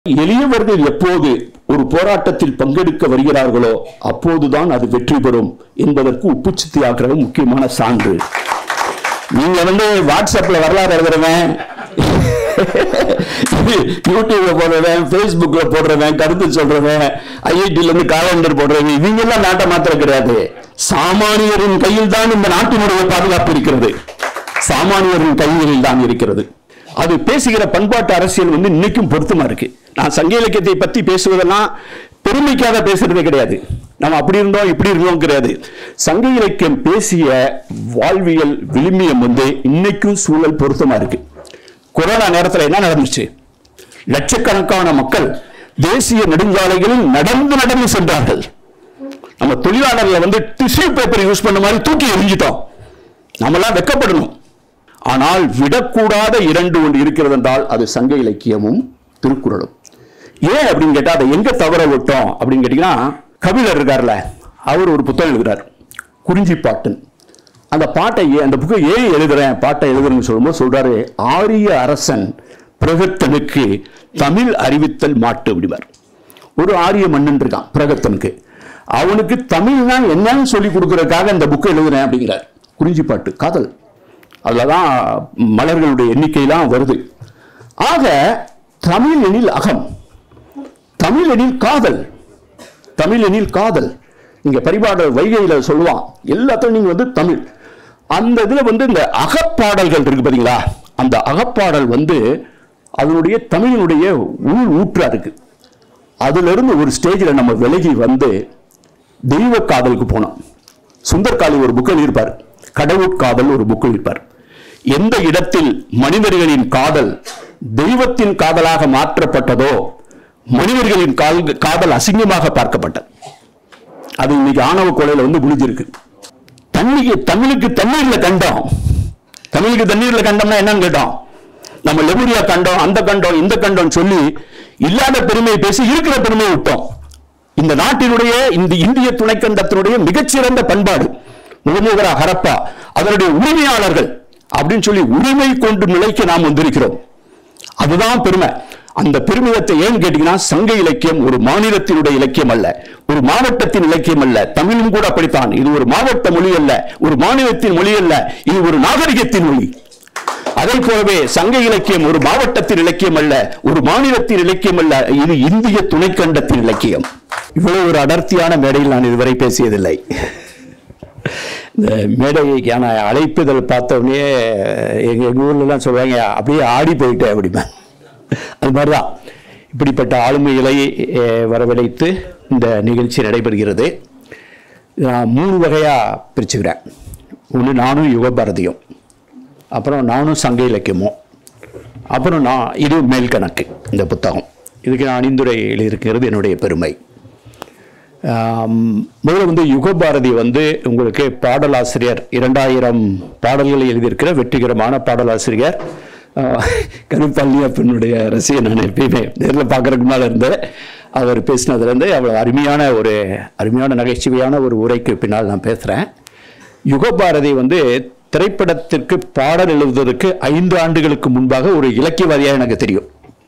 எளியவர்கள் எப்போது ஒரு போராட்டத்தில் பங்கெடுக்க வருகிறார்களோ அப்போதுதான் அது வெற்றி பெறும் என்பதற்கு உப்பு சத்தியாகிரகம் முக்கியமான சான்று நீங்க வந்து வாட்ஸ்அப்ல வரலாறு எழுதுறவன் யூடியூப்ல போடுறவன் ஃபேஸ்புக்ல போடுறவன் கருத்து சொல்றவன் ஐஐடில இருந்து காலண்டர் போடுறவன் இவங்க எல்லாம் நாட்டை மாத்திர கிடையாது சாமானியரின் கையில் தான் இந்த நாட்டினுடைய பாதுகாப்பு இருக்கிறது சாமானியரின் கைகளில் தான் இருக்கிறது அது பேசுகிற பண்பாட்டு அரசியல் வந்து இன்னைக்கும் பொருத்தமா இருக்கு நான் சங்க இலக்கியத்தை பத்தி பேசுவதெல்லாம் பெருமைக்காக பேசுறதே கிடையாது நம்ம அப்படி இருந்தோம் இப்படி இருந்தோம் கிடையாது சங்க இலக்கியம் பேசிய வாழ்வியல் விளிம்பியம் வந்து இன்னைக்கும் சூழல் பொருத்தமா இருக்கு கொரோனா நேரத்தில் என்ன நடந்துச்சு லட்சக்கணக்கான மக்கள் தேசிய நெடுஞ்சாலைகளில் நடந்து நடந்து சென்றார்கள் நம்ம தொழிலாளர்களை வந்து டிஷ்யூ பேப்பர் யூஸ் பண்ண மாதிரி தூக்கி எரிஞ்சிட்டோம் நம்மளாம் வெக்கப்படணும் ஆனால் விடக்கூடாத இரண்டு ஒன்று இருக்கிறது என்றால் அது சங்க இலக்கியமும் திருக்குறளும் ஏன் அப்படின்னு கேட்டா அதை எங்க தவற விட்டோம் அப்படின்னு கேட்டீங்கன்னா கபிலர் இருக்கார்ல அவர் ஒரு புத்தகம் எழுதுறார் குறிஞ்சி பாட்டுன்னு அந்த பாட்டை ஏன் அந்த புக்கை ஏன் எழுதுறேன் பாட்டை எழுதுறேன்னு சொல்லும்போது சொல்றாரு ஆரிய அரசன் பிரகத்தனுக்கு தமிழ் அறிவித்தல் மாட்டு அப்படிவார் ஒரு ஆரிய மன்னன் இருக்கான் பிரகத்தனுக்கு அவனுக்கு தமிழ்னா என்னன்னு சொல்லி கொடுக்கறதுக்காக இந்த புக்கை எழுதுறேன் அப்படிங்கிறார் குறிஞ்சி பாட்டு காதல் அதுலதான் மலர்களுடைய எண்ணிக்கையெல்லாம் வருது ஆக தமிழ் எனில் அகம் தமிழ் எனில் காதல் தமிழ் எனில் காதல் நீங்க பரிபாடல் வைகையில சொல்லுவான் எல்லாத்தையும் நீங்க வந்து தமிழ் அந்த இதுல வந்து இந்த அகப்பாடல்கள் இருக்கு பாத்தீங்களா அந்த அகப்பாடல் வந்து அதனுடைய தமிழினுடைய உள் ஊற்றா இருக்கு அதுல இருந்து ஒரு ஸ்டேஜில் நம்ம விலகி வந்து தெய்வ காதலுக்கு போனோம் சுந்தர்காளி ஒரு புக் எழுதியிருப்பார் கடவுட்காதல் ஒரு புக் எழுதியிருப்பார் எந்த இடத்தில் மனிதர்களின் காதல் தெய்வத்தின் காதலாக மாற்றப்பட்டதோ மனிதர்களின் கால்- காதல் அசிங்கமாக பார்க்கப்பட்டது அது இன்னைக்கு ஆணவ கொலையில வந்து முடிஞ்சிருக்கு தண்ணிக்கு தமிழுக்கு தண்ணீர்ல கண்டோம் தமிழுக்கு தண்ணீர்ல கண்டோம்னா என்னன்னு கேட்டோம் நம்ம லெபுரியா கண்டோம் அந்த கண்டோம் இந்த கண்டோம் சொல்லி இல்லாத பெருமையை பேசி இருக்கிற பெருமையை விட்டோம் இந்த நாட்டினுடைய இந்த இந்திய துணைக்கண்டத்தினுடைய மிகச்சிறந்த பண்பாடு முகமுகரா ஹரப்பா அதனுடைய உரிமையாளர்கள் அப்படின்னு சொல்லி உரிமை கொண்டு நிலைக்கு நாம் வந்திருக்கிறோம் அதுதான் பெருமை அந்த பெருமிதத்தை ஏன் கேட்டீங்கன்னா சங்க இலக்கியம் ஒரு மாநிலத்தினுடைய இலக்கியம் அல்ல ஒரு மாவட்டத்தின் இலக்கியம் அல்ல தமிழும் கூட அப்படித்தான் இது ஒரு மாவட்ட மொழி அல்ல ஒரு மாநிலத்தின் மொழி அல்ல இது ஒரு நாகரிகத்தின் மொழி அதை போலவே சங்க இலக்கியம் ஒரு மாவட்டத்தின் இலக்கியம் அல்ல ஒரு மாநிலத்தின் இலக்கியம் அல்ல இது இந்திய துணைக்கண்டத்தின் இலக்கியம் இவ்வளவு ஒரு அடர்த்தியான மேடையில் நான் இதுவரை பேசியதில்லை இந்த மேடைக்கான அழைப்புதல் பார்த்த உடனே எங்க எங்க ஊர்லலாம் சொல்லுவாங்க அப்படியே ஆடி போயிட்டேன் அப்படிமா அது மாதிரிதான் இப்படிப்பட்ட ஆளுமைகளை அஹ், வரவழைத்து இந்த நிகழ்ச்சி நடைபெறுகிறது நான் மூணு வகையாக பிரிச்சுக்கிறேன் ஒன்று நானும் யுகபாரதியும் அப்புறம் நானும் சங்க இலக்கியமும் அப்புறம் நான் இது மேல் கணக்கு இந்த புத்தகம் இதுக்கு நான் அணிந்துரை எழுதியிருக்கிறது என்னுடைய பெருமை ஆம், முதல்ல வந்து யுகபாரதி வந்து உங்களுக்கு பாடலாசிரியர் இரண்டாயிரம் பாடல்களை எழுதியிருக்கிற வெற்றிகரமான பாடலாசிரியர் கருப்பள்ளியா பெண்ணுடைய ரசிகன் நான் எப்பயுமே நேரில் பார்க்கறதுக்கு முன்னால் இருந்தேன் அவர் பேசினதுலேருந்து அவ்வளோ அருமையான ஒரு அருமையான நகைச்சுவையான ஒரு உரைக்கு பின்னால் நான் பேசுகிறேன் யுகபாரதி வந்து திரைப்படத்திற்கு பாடல் எழுதுவதற்கு ஐந்து ஆண்டுகளுக்கு முன்பாக ஒரு இலக்கியவாதியாக எனக்கு தெரியும்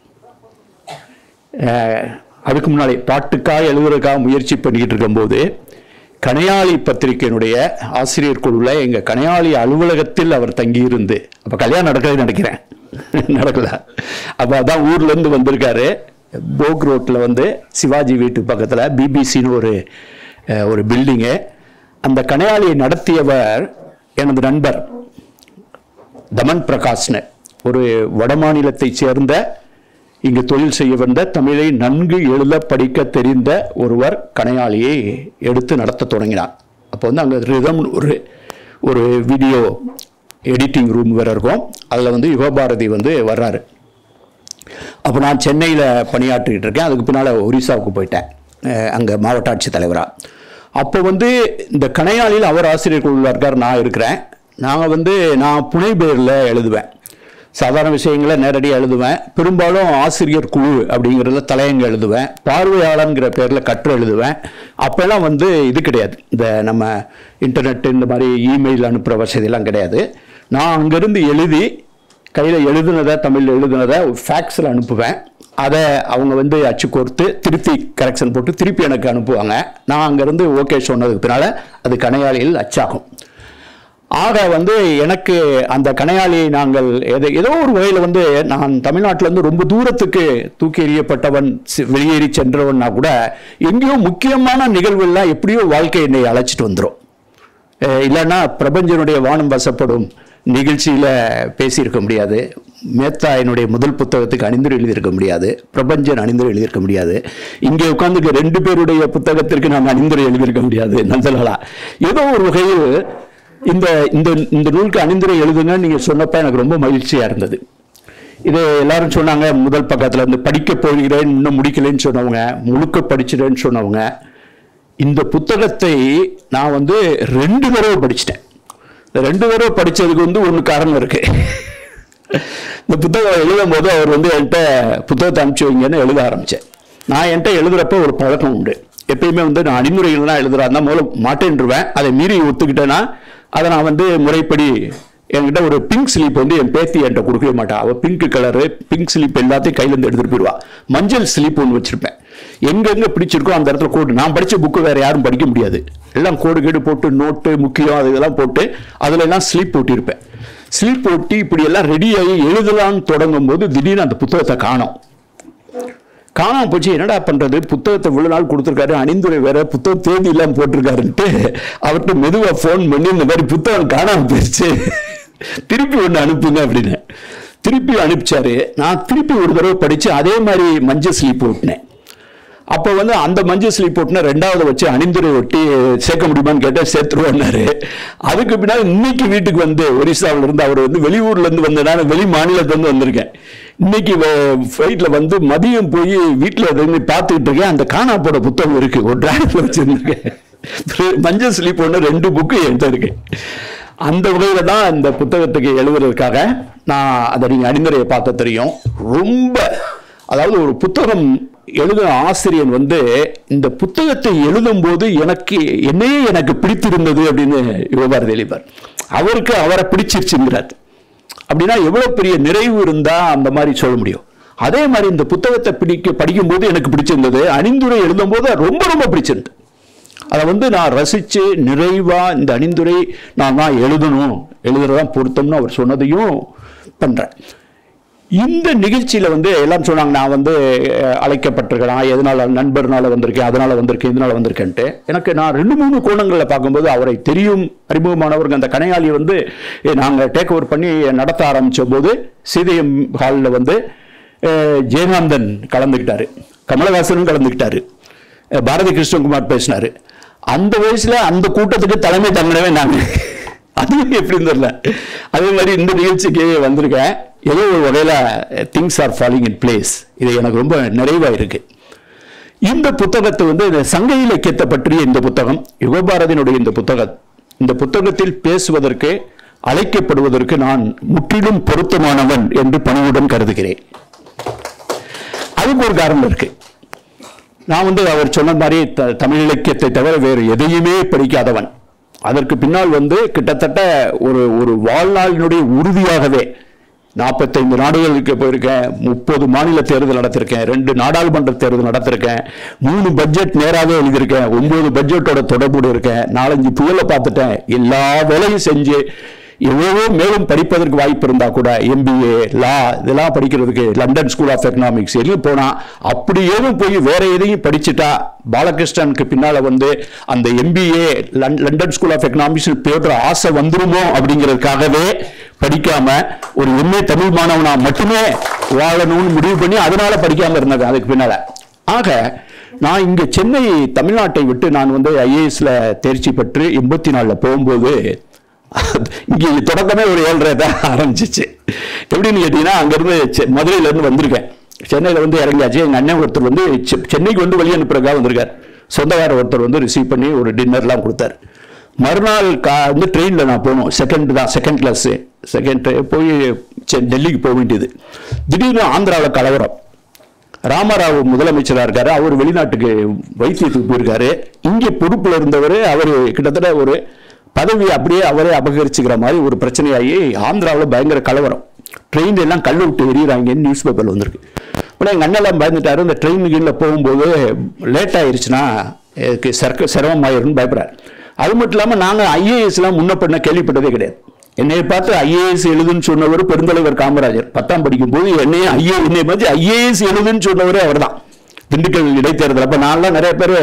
அஹ், அதுக்கு முன்னாடி பாட்டுக்காக எழுதுறதுக்காக முயற்சி பண்ணிக்கிட்டு இருக்கும்போது கனையாளி பத்திரிகையினுடைய ஆசிரியர் குழுவில் எங்கள் கனையாளி அலுவலகத்தில் அவர் தங்கியிருந்து அப்போ கல்யாணம் நடக்கிறது நினைக்கிறேன் நடக்கல அப்போ அதான் ஊர்லேருந்து வந்திருக்காரு போக் ரோட்டில் வந்து சிவாஜி வீட்டு பக்கத்தில் பிபிசின்னு ஒரு அஹ், ஒரு பில்டிங்கு அந்த கனையாளியை நடத்தியவர் எனது நண்பர் தமன் பிரகாஷ்னு ஒரு வடமாநிலத்தைச் சேர்ந்த இங்கு தொழில் செய்ய வந்த தமிழை நன்கு எழுத படிக்க தெரிந்த ஒருவர் கணையாளியை எடுத்து நடத்த தொடங்கினார் அப்போ வந்து அங்கே ரிதம் ஒரு ஒரு வீடியோ எடிட்டிங் ரூம் வேறு இருக்கும் அதில் வந்து யுகபாரதி வந்து வர்றாரு அப்போ நான் சென்னையில் பணியாற்றிக்கிட்டு இருக்கேன் அதுக்கு பின்னால் ஒரிசாவுக்கு போயிட்டேன் அங்கே மாவட்ட ஆட்சித்தலைவராக அப்போ வந்து இந்த கணையாளியில் அவர் ஆசிரியர் குழுவில் இருக்கார் நான் இருக்கிறேன் நாங்கள் வந்து நான் புனைபெயரில் எழுதுவேன் சாதாரண விஷயங்களை நேரடியாக எழுதுவேன் பெரும்பாலும் ஆசிரியர் குழு அப்படிங்கிறதுல தலையங்க எழுதுவேன் பார்வையாளர்ங்கிற பேரில் கற்று எழுதுவேன் அப்போல்லாம் வந்து இது கிடையாது இந்த நம்ம இன்டர்நெட் இந்த மாதிரி இமெயில் அனுப்புகிற வசதியெல்லாம் கிடையாது நான் அங்கேருந்து எழுதி கையில் எழுதுனதை தமிழில் எழுதுனதை ஃபேக்ஸில் அனுப்புவேன் அதை அவங்க வந்து அச்சு கோர்த்து திருப்பி கரெக்ஷன் போட்டு திருப்பி எனக்கு அனுப்புவாங்க நான் அங்கேருந்து ஓகே சொன்னதுக்கு பின்னால் அது கணையாளியில் அச்சாகும் ஆக வந்து எனக்கு அந்த கணையாளியை நாங்கள் எதை ஏதோ ஒரு வகையில் வந்து நான் தமிழ்நாட்டிலேருந்து ரொம்ப தூரத்துக்கு தூக்கி எறியப்பட்டவன் சி- வெளியேறி சென்றவன்னா கூட எங்கேயோ முக்கியமான நிகழ்வுலாம் எப்படியோ வாழ்க்கை என்னை அழைச்சிட்டு வந்துடும் அஹ் இல்லைன்னா பிரபஞ்சனுடைய வானம் வசப்படும் நிகழ்ச்சியில் பேசியிருக்க முடியாது மேத்தா என்னுடைய முதல் புத்தகத்துக்கு அணிந்துரை எழுதியிருக்க முடியாது பிரபஞ்சன் அணிந்துரை எழுதியிருக்க முடியாது இங்கே உட்காந்துக்க ரெண்டு பேருடைய புத்தகத்திற்கு நான் அணிந்துரை எழுதியிருக்க முடியாது நந்தலாலா ஏதோ ஒரு வகையில் இந்த இந்த இந்த நூலுக்கு அணிந்துரை எழுதுங்கன்னு நீங்கள் சொன்னப்ப எனக்கு ரொம்ப மகிழ்ச்சியாக இருந்தது இது எல்லாரும் சொன்னாங்க முதல் பக்கத்தில் இருந்து படிக்க போகிறேன் இன்னும் முடிக்கலைன்னு சொன்னவங்க முழுக்க படிச்சிட்டேன்னு சொன்னவங்க இந்த புத்தகத்தை நான் வந்து ரெண்டு தடவை படிச்சிட்டேன் இந்த ரெண்டு தடவை படிச்சதுக்கு வந்து ஒன்று காரணம் இருக்கு இந்த புத்தகம் எழுதும் போது அவர் வந்து என்கிட்ட புத்தகத்தை அனுப்பிச்சு வைங்கன்னு எழுத ஆரம்பிச்சேன் நான் என்கிட்ட எழுதுறப்ப ஒரு பழக்கம் உண்டு எப்பயுமே வந்து நான் அணிமுறைகள்லாம் எழுதுறா இருந்தால் முதல்ல மாட்டேன்ருவேன் அதை மீறி ஒத்துக்கிட்டேன்னா அதை நான் வந்து முறைப்படி என்கிட்ட ஒரு பிங்க் ஸ்லீப் வந்து என் பேத்தி என்கிட்ட கொடுக்கவே மாட்டா அவள் பிங்க் கலரு பிங்க் ஸ்லீப் எல்லாத்தையும் கையில இருந்து எடுத்துட்டு போயிடுவா மஞ்சள் ஸ்லீப் ஒன்று வச்சிருப்பேன் எங்கெங்க பிடிச்சிருக்கோ அந்த இடத்துல கோடு நான் படிச்ச புக்கு வேற யாரும் படிக்க முடியாது எல்லாம் கோடு கேடு போட்டு நோட்டு முக்கியம் அது இதெல்லாம் போட்டு அதுல எல்லாம் ஸ்லீப் போட்டிருப்பேன் ஸ்லீப் போட்டு இப்படி எல்லாம் ரெடி ஆகி எழுதலாம்னு தொடங்கும் போது திடீர்னு அந்த புத்தகத்தை காணோம் காணாம போச்சு என்னடா பண்றது புத்தகத்தை இவ்வளவு நாள் கொடுத்துருக்காரு அணிந்துரை வேற புத்தகம் தேதி இல்லாம போட்டிருக்காருன்ட்டு அவர்கிட்ட மெதுவா ஃபோன் பண்ணி இந்த மாதிரி புத்தகம் காணாம போயிடுச்சு திருப்பி ஒன்று அனுப்புங்க அப்படின்னு திருப்பி அனுப்பிச்சாரு நான் திருப்பி ஒரு தடவை படிச்சு அதே மாதிரி மஞ்சள் ஸ்லீப் ஓட்டினேன் அப்போ வந்து அந்த மஞ்சள் ஸ்லீப் போட்டுனா ரெண்டாவது வச்சு அணிந்துரை ஒட்டி சேர்க்க முடியுமான்னு கேட்டால் சேர்த்துருவாரு அதுக்கு பின்னால் இன்னைக்கு வீட்டுக்கு வந்து ஒரிசாவில் இருந்து அவர் வந்து வெளியூர்ல இருந்து வந்த நான் வெளி மாநிலத்திலிருந்து வந்திருக்கேன் இன்னைக்கு ஃப்ளைட்டில் வந்து மதியம் போய் வீட்டில் இருந்து பார்த்துக்கிட்டு இருக்கேன் அந்த காணா போட புத்தகம் இருக்கு ஒரு டிராஃப்ட்ல வச்சிருந்திருக்கேன் மஞ்சள் ஸ்லீப் ஒன்று ரெண்டு புக்கு என்கிட்ட இருக்கு அந்த வகையில் தான் இந்த புத்தகத்துக்கு எழுதுறதுக்காக நான் அதை நீங்கள் அணிந்துரையை பார்க்க தெரியும் ரொம்ப அதாவது ஒரு புத்தகம் எழுதின ஆசிரியர் வந்து இந்த புத்தகத்தை எழுதும்போது எனக்கு என்னையே எனக்கு பிடித்திருந்தது அப்படின்னு யுவபாரதி தெளிவார் அவருக்கு அவரை பிடிச்சிருச்சுங்கிறார் அப்படின்னா எவ்வளவு பெரிய நிறைவு இருந்தா அந்த மாதிரி சொல்ல முடியும் அதே மாதிரி இந்த புத்தகத்தை பிடிக்க படிக்கும்போது எனக்கு பிடிச்சிருந்தது அணிந்துரை எழுதும்போது ரொம்ப ரொம்ப பிடிச்சிருந்தது அதை வந்து நான் ரசிச்சு நிறைவா இந்த அணிந்துரை நான் தான் எழுதணும் எழுதுறதான் பொருத்தம்னு அவர் சொன்னதையும் பண்றேன் இந்த நிகழ்ச்சியில வந்து எல்லாம் சொன்னாங்க நான் வந்து அஹ், அழைக்கப்பட்டிருக்கலாம் எதனால நண்பர்னால வந்திருக்கேன் அதனால வந்திருக்கேன் இதனால வந்திருக்கேன்ட்டு எனக்கு நான் ரெண்டு மூணு கோணங்களில் பார்க்கும்போது அவரை தெரியும் அறிமுகமானவர்கள் அந்த கனையாளி வந்து eh, நாங்க டேக் ஓவர் பண்ணி நடத்த ஆரம்பிச்ச போது சீதையம் ஹாலில் வந்து eh, ஜெயகாந்தன் கலந்துக்கிட்டாரு கமலஹாசனும் கலந்துக்கிட்டாரு eh, பாரதி கிருஷ்ணகுமார் பேசினாரு அந்த வயசுல அந்த கூட்டத்துக்கு தலைமை தங்கினவே நாங்க அதுவும் எப்படின்னு தெரியல அதே மாதிரி இந்த நிகழ்ச்சிக்கு வந்திருக்கேன் ஏதோ ஒரு வகையில் things are falling in place இது எனக்கு ரொம்ப நிறைவாக இருக்கு இந்த புத்தகத்தை வந்து இந்த சங்க இலக்கியத்தை பற்றிய இந்த புத்தகம் யுகபாரதியினுடைய இந்த புத்தகம் இந்த புத்தகத்தில் பேசுவதற்கு அழைக்கப்படுவதற்கு நான் முற்றிலும் பொருத்தமானவன் என்று பணிவுடன் கருதுகிறேன் அதுக்கு ஒரு காரணம் இருக்கு நான் வந்து அவர் சொன்ன மாதிரி த- தமிழ் இலக்கியத்தை தவிர வேறு எதையுமே படிக்காதவன் அதற்கு பின்னால் வந்து கிட்டத்தட்ட ஒரு ஒரு வாழ்நாளினுடைய உறுதியாகவே நாற்பத்தைந்து நாடுகளுக்கு போயிருக்கேன் முப்பது மாநில தேர்தல் நடத்திருக்கேன் ரெண்டு நாடாளுமன்ற தேர்தல் நடத்திருக்கேன் மூணு பட்ஜெட் நேராகவே எழுதியிருக்கேன் ஒன்பது பட்ஜெட்டோட தொடர்பு இருக்கேன் நாலஞ்சு புயலை பார்த்துட்டேன் எல்லா வேலையும் செஞ்சு எவ்வளவோ மேலும் படிப்பதற்கு வாய்ப்பு இருந்தா கூட எம்பிஏ லா இதெல்லாம் படிக்கிறதுக்கு லண்டன் ஸ்கூல் ஆஃப் எக்கனாமிக்ஸ் எல்லாம் போனா அப்படி ஏதும் போய் வேற எதையும் படிச்சுட்டா பாலகிருஷ்ணனுக்கு பின்னால வந்து அந்த MBA London School of Economics போடுற ஆசை வந்துருமோ அப்படிங்கிறதுக்காகவே படிக்காம ஒரு எம்ஏ தமிழ் மாணவனா மட்டுமே வாழணும்னு முடிவு பண்ணி அதனால படிக்காம இருந்தது அதுக்கு பின்னால ஆக நான் இங்க சென்னை தமிழ்நாட்டை விட்டு நான் வந்து ஐஏஎஸ்ல தேர்ச்சி பெற்று எண்பத்தி நாலுல போகும்போது இங்க தொடக்கமே ஒரு ஏழரை தான் ஆரம்பிச்சிச்சு எப்படின்னு கேட்டீங்கன்னா அங்கிருந்து செ- மதுரையில இருந்து வந்திருக்கேன் சென்னையில வந்து இறங்கியாச்சு எங்க அண்ணன் ஒருத்தர் வந்து செ- சென்னைக்கு வந்து வழி அனுப்புறதுக்காக வந்திருக்கார் சொந்தக்கார ஒருத்தர் வந்து ரிசீவ் பண்ணி ஒரு டின்னர்லாம் கொடுத்தாரு மறுநாள் கா வந்து ட்ரெயினில் நான் போகணும் செகண்ட் தான் செகண்ட் கிளாஸ் செகண்ட் போய் செ- டெல்லிக்கு போக வேண்டியது திடீர்னு ஆந்திராவில் கலவரம் ராமராவ் முதலமைச்சராக இருக்காரு அவர் வெளிநாட்டுக்கு வைத்தியத்துக்கு போயிருக்காரு இங்கே பொறுப்பில் இருந்தவர் அவர் கிட்டத்தட்ட ஒரு பதவி அப்படியே அவரே அபகரிச்சுக்கிற மாதிரி ஒரு பிரச்சனையாகி ஆந்திராவில் பயங்கர கலவரம் ட்ரெயின் எல்லாம் கல் விட்டு எறிகிறாங்கன்னு நியூஸ் பேப்பரில் வந்திருக்கு உடனே எங்கள் அண்ணெல்லாம் பயந்துட்டாரு இந்த ட்ரெயின் கீழில் போகும்போது லேட் ஆயிருச்சுன்னா எனக்கு சர்க்க சிரமமாயிரும்னு பயப்படுறாரு அது மட்டும் இல்லாமல் நாங்கள் ஐஏஎஸ்லாம் முன்ன பண்ண கேள்விப்பட்டதே கிடையாது என்னை பார்த்து ஐஏஎஸ் எழுதுன்னு சொன்னவர் பெருந்தலைவர் காமராஜர் பத்தாம் படிக்கும்போது என்னையே ஐஏ என்னை பார்த்து ஐஏஎஸ் எழுதுன்னு சொன்னவரே அவர்தான் திண்டுக்கல் இடைத்தேர்தல் அப்போ நான்லாம் நிறைய பேர்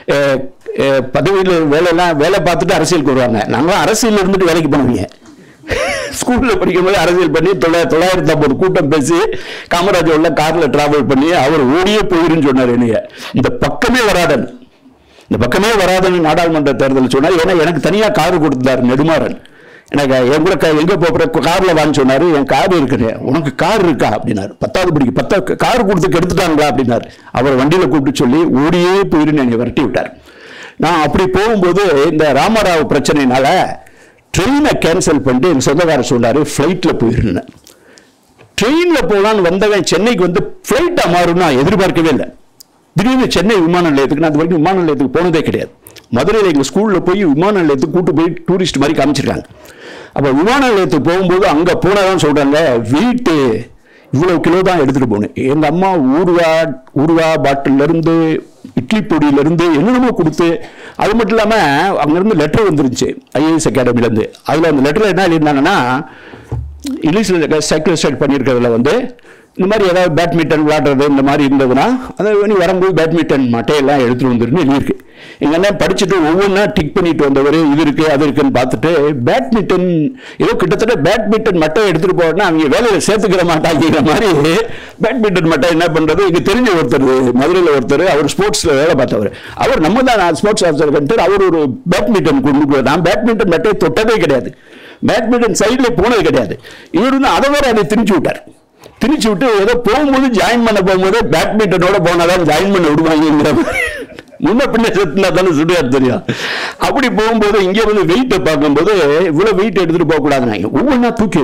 பதவியில் வேலையெல்லாம் வேலை பார்த்துட்டு அரசியலுக்கு வருவாங்க நாங்களாம் அரசியல் இருந்துட்டு வேலைக்கு போனவங்க ஸ்கூலில் படிக்கும்போது அரசியல் பண்ணி தொள்ளா தொள்ளாயிரத்தி ஐம்பது கூட்டம் பேசி காமராஜர்ல காரில் டிராவல் பண்ணி அவர் ஓடியே போயிருன்னு சொன்னார் என்னைய இந்த பக்கமே வராதன் இந்த பக்கமே வராதன்னு நாடாளுமன்ற தேர்தல் சொன்னார் ஏன்னா எனக்கு தனியாக கார் கொடுத்தாரு நெடுமாறன் எனக்கு என் கூட க- எங்க போகிற கார்ல வான்னு சொன்னாரு என் கார் இருக்குது உனக்கு கார் இருக்கா அப்படின்னாரு பத்தாவது படிக்கு பத்தா கார் கொடுத்து கெடுத்துட்டாங்களா அப்படின்னாரு அவர் வண்டியில கூப்பிட்டு சொல்லி ஓடியே போயிருன்னு என்னை விரட்டி விட்டார் நான் அப்படி போகும்போது இந்த ராமராவ் பிரச்சனைனால ட்ரெயினை கேன்சல் பண்ணிட்டு என் சொந்தக்காரர் சொன்னாரு ஃப்ளைட்ல போயிருந்தேன் ட்ரெயினில் போகலான்னு வந்தவன் சென்னைக்கு வந்து ஃப்ளைட்டாக மாறும் நான் எதிர்பார்க்கவே இல்லை திடீர்னு சென்னை விமான நிலையத்துக்கு நான் அது வரைக்கும் விமான நிலையத்துக்கு போனதே கிடையாது மதுரையில் எங்கள் ஸ்கூலில் போய் விமான நிலையத்துக்கு கூட்டு போய் டூரிஸ்ட் மாதிரி காமிச்சிருக்காங்க அப்போ விமான நிலையத்துக்கு போகும்போது அங்கே போனதான் சொல்கிறாங்க வெயிட்டு இவ்வளோ கிலோ தான் எடுத்துகிட்டு போகணும் எங்கள் அம்மா ஊறுகா ஊறுகா பாட்டிலேருந்து இட்லி பொடியிலேருந்து என்னென்னமோ கொடுத்து அது மட்டும் இல்லாமல் அங்கேருந்து லெட்டர் வந்துருந்துச்சு ஐஏஎஸ் அகாடமிலேருந்து அதில் அந்த லெட்டரில் என்ன எழுதியிருந்தாங்கன்னா இங்கிலீஷில் சைக்கிள் ஸ்டார்ட் பண்ணியிருக்கிறதுல வந்து இந்த மாதிரி ஏதாவது பேட்மிண்டன் விளையாடுறது இந்த மாதிரி இருந்ததுன்னா அதை நீ வரும்போது பேட்மிண்டன் மட்டையெல்லாம் எடுத்துட்டு வந்துருன்னு எழுதியிருக்கு எங்க அண்ணன் படிச்சுட்டு ஒவ்வொன்றா டிக் பண்ணிட்டு வந்தவர் இது இருக்கு அது இருக்குன்னு பார்த்துட்டு பேட்மிண்டன் ஏதோ கிட்டத்தட்ட பேட்மிண்டன் மட்டை எடுத்துட்டு போனா அவங்க வேலையில சேர்த்துக்கிற மாட்டாங்கிற மாதிரி பேட்மிண்டன் மட்டை என்ன பண்றது இங்க தெரிஞ்ச ஒருத்தர் மதுரையில் ஒருத்தர் அவர் ஸ்போர்ட்ஸ்ல வேலை பார்த்தவர் அவர் நம்ம தான் ஸ்போர்ட்ஸ் ஆஃபீஸர் கண்டு அவர் ஒரு பேட்மிண்டன் கொண்டு போய் நான் பேட்மிண்டன் மட்டையை தொட்டதே கிடையாது பேட்மிண்டன் சைடுல போனது கிடையாது இவர் வந்து அதை வேற அதை திணிச்சு விட்டார் திணிச்சு விட்டு ஏதோ போகும்போது ஜாயின் பண்ண போகும்போது பேட்மிண்டனோட போனாதான் ஜாயின் பண்ண விடுவாங்கிற மாதிரி. முன்ன பின்ன செத்துனா தானே சுடுகாடு தெரியும் அப்படி போகும்போது இங்கே வந்து வெயிட்டை பார்க்கும்போது இவ்வளோ வெயிட் எடுத்துட்டு போகக்கூடாதுனாங்க ஒவ்வொன்றா தூக்கி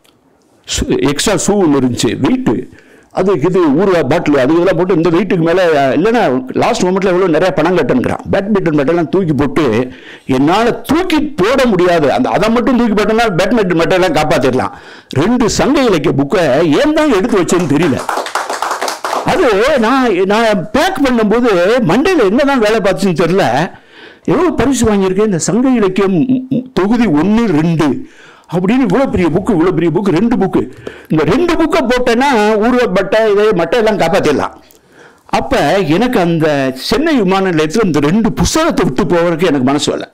எக்ஸ்ட்ரா ஷூ ஒன்று இருந்துச்சு வெயிட்டு அது இது ஊறுகா பாட்டில் அது இதெல்லாம் போட்டு இந்த வெயிட்டுக்கு மேலே இல்லைன்னா லாஸ்ட் மொமெண்ட்ல எவ்வளோ நிறைய பணம் கட்டுங்கிறான் பேட்மிண்டன் மெட்டெல்லாம் தூக்கி போட்டு என்னால் தூக்கி போட முடியாது அந்த அதை மட்டும் தூக்கி போட்டோம்னா பேட்மிண்டன் மெட்டெல்லாம் காப்பாற்றிடலாம் ரெண்டு சங்க இலக்கிய புக்கை ஏன் தான் எடுத்து வச்சேன்னு தெரியல அது நான் நான் பேக் பண்ணும்போது மண்டையில் என்னதான் வேலை பார்த்துச்சுன்னு தெரியல எவ்வளோ பரிசு வாங்கியிருக்கேன் இந்த சங்க இலக்கியம் ம், தொகுதி ஒன்று ரெண்டு அப்படின்னு இவ்வளோ பெரிய புக்கு இவ்வளோ பெரிய புக்கு ரெண்டு புக்கு இந்த ரெண்டு புக்கை போட்டேன்னா ஊர்வ பட்டை இதே மட்டை எல்லாம் காப்பாற்றிடலாம் அப்போ எனக்கு அந்த சென்னை விமான நிலையத்தில் இந்த ரெண்டு புஸ்தகத்தை விட்டு போவதற்கு எனக்கு மனசு வரல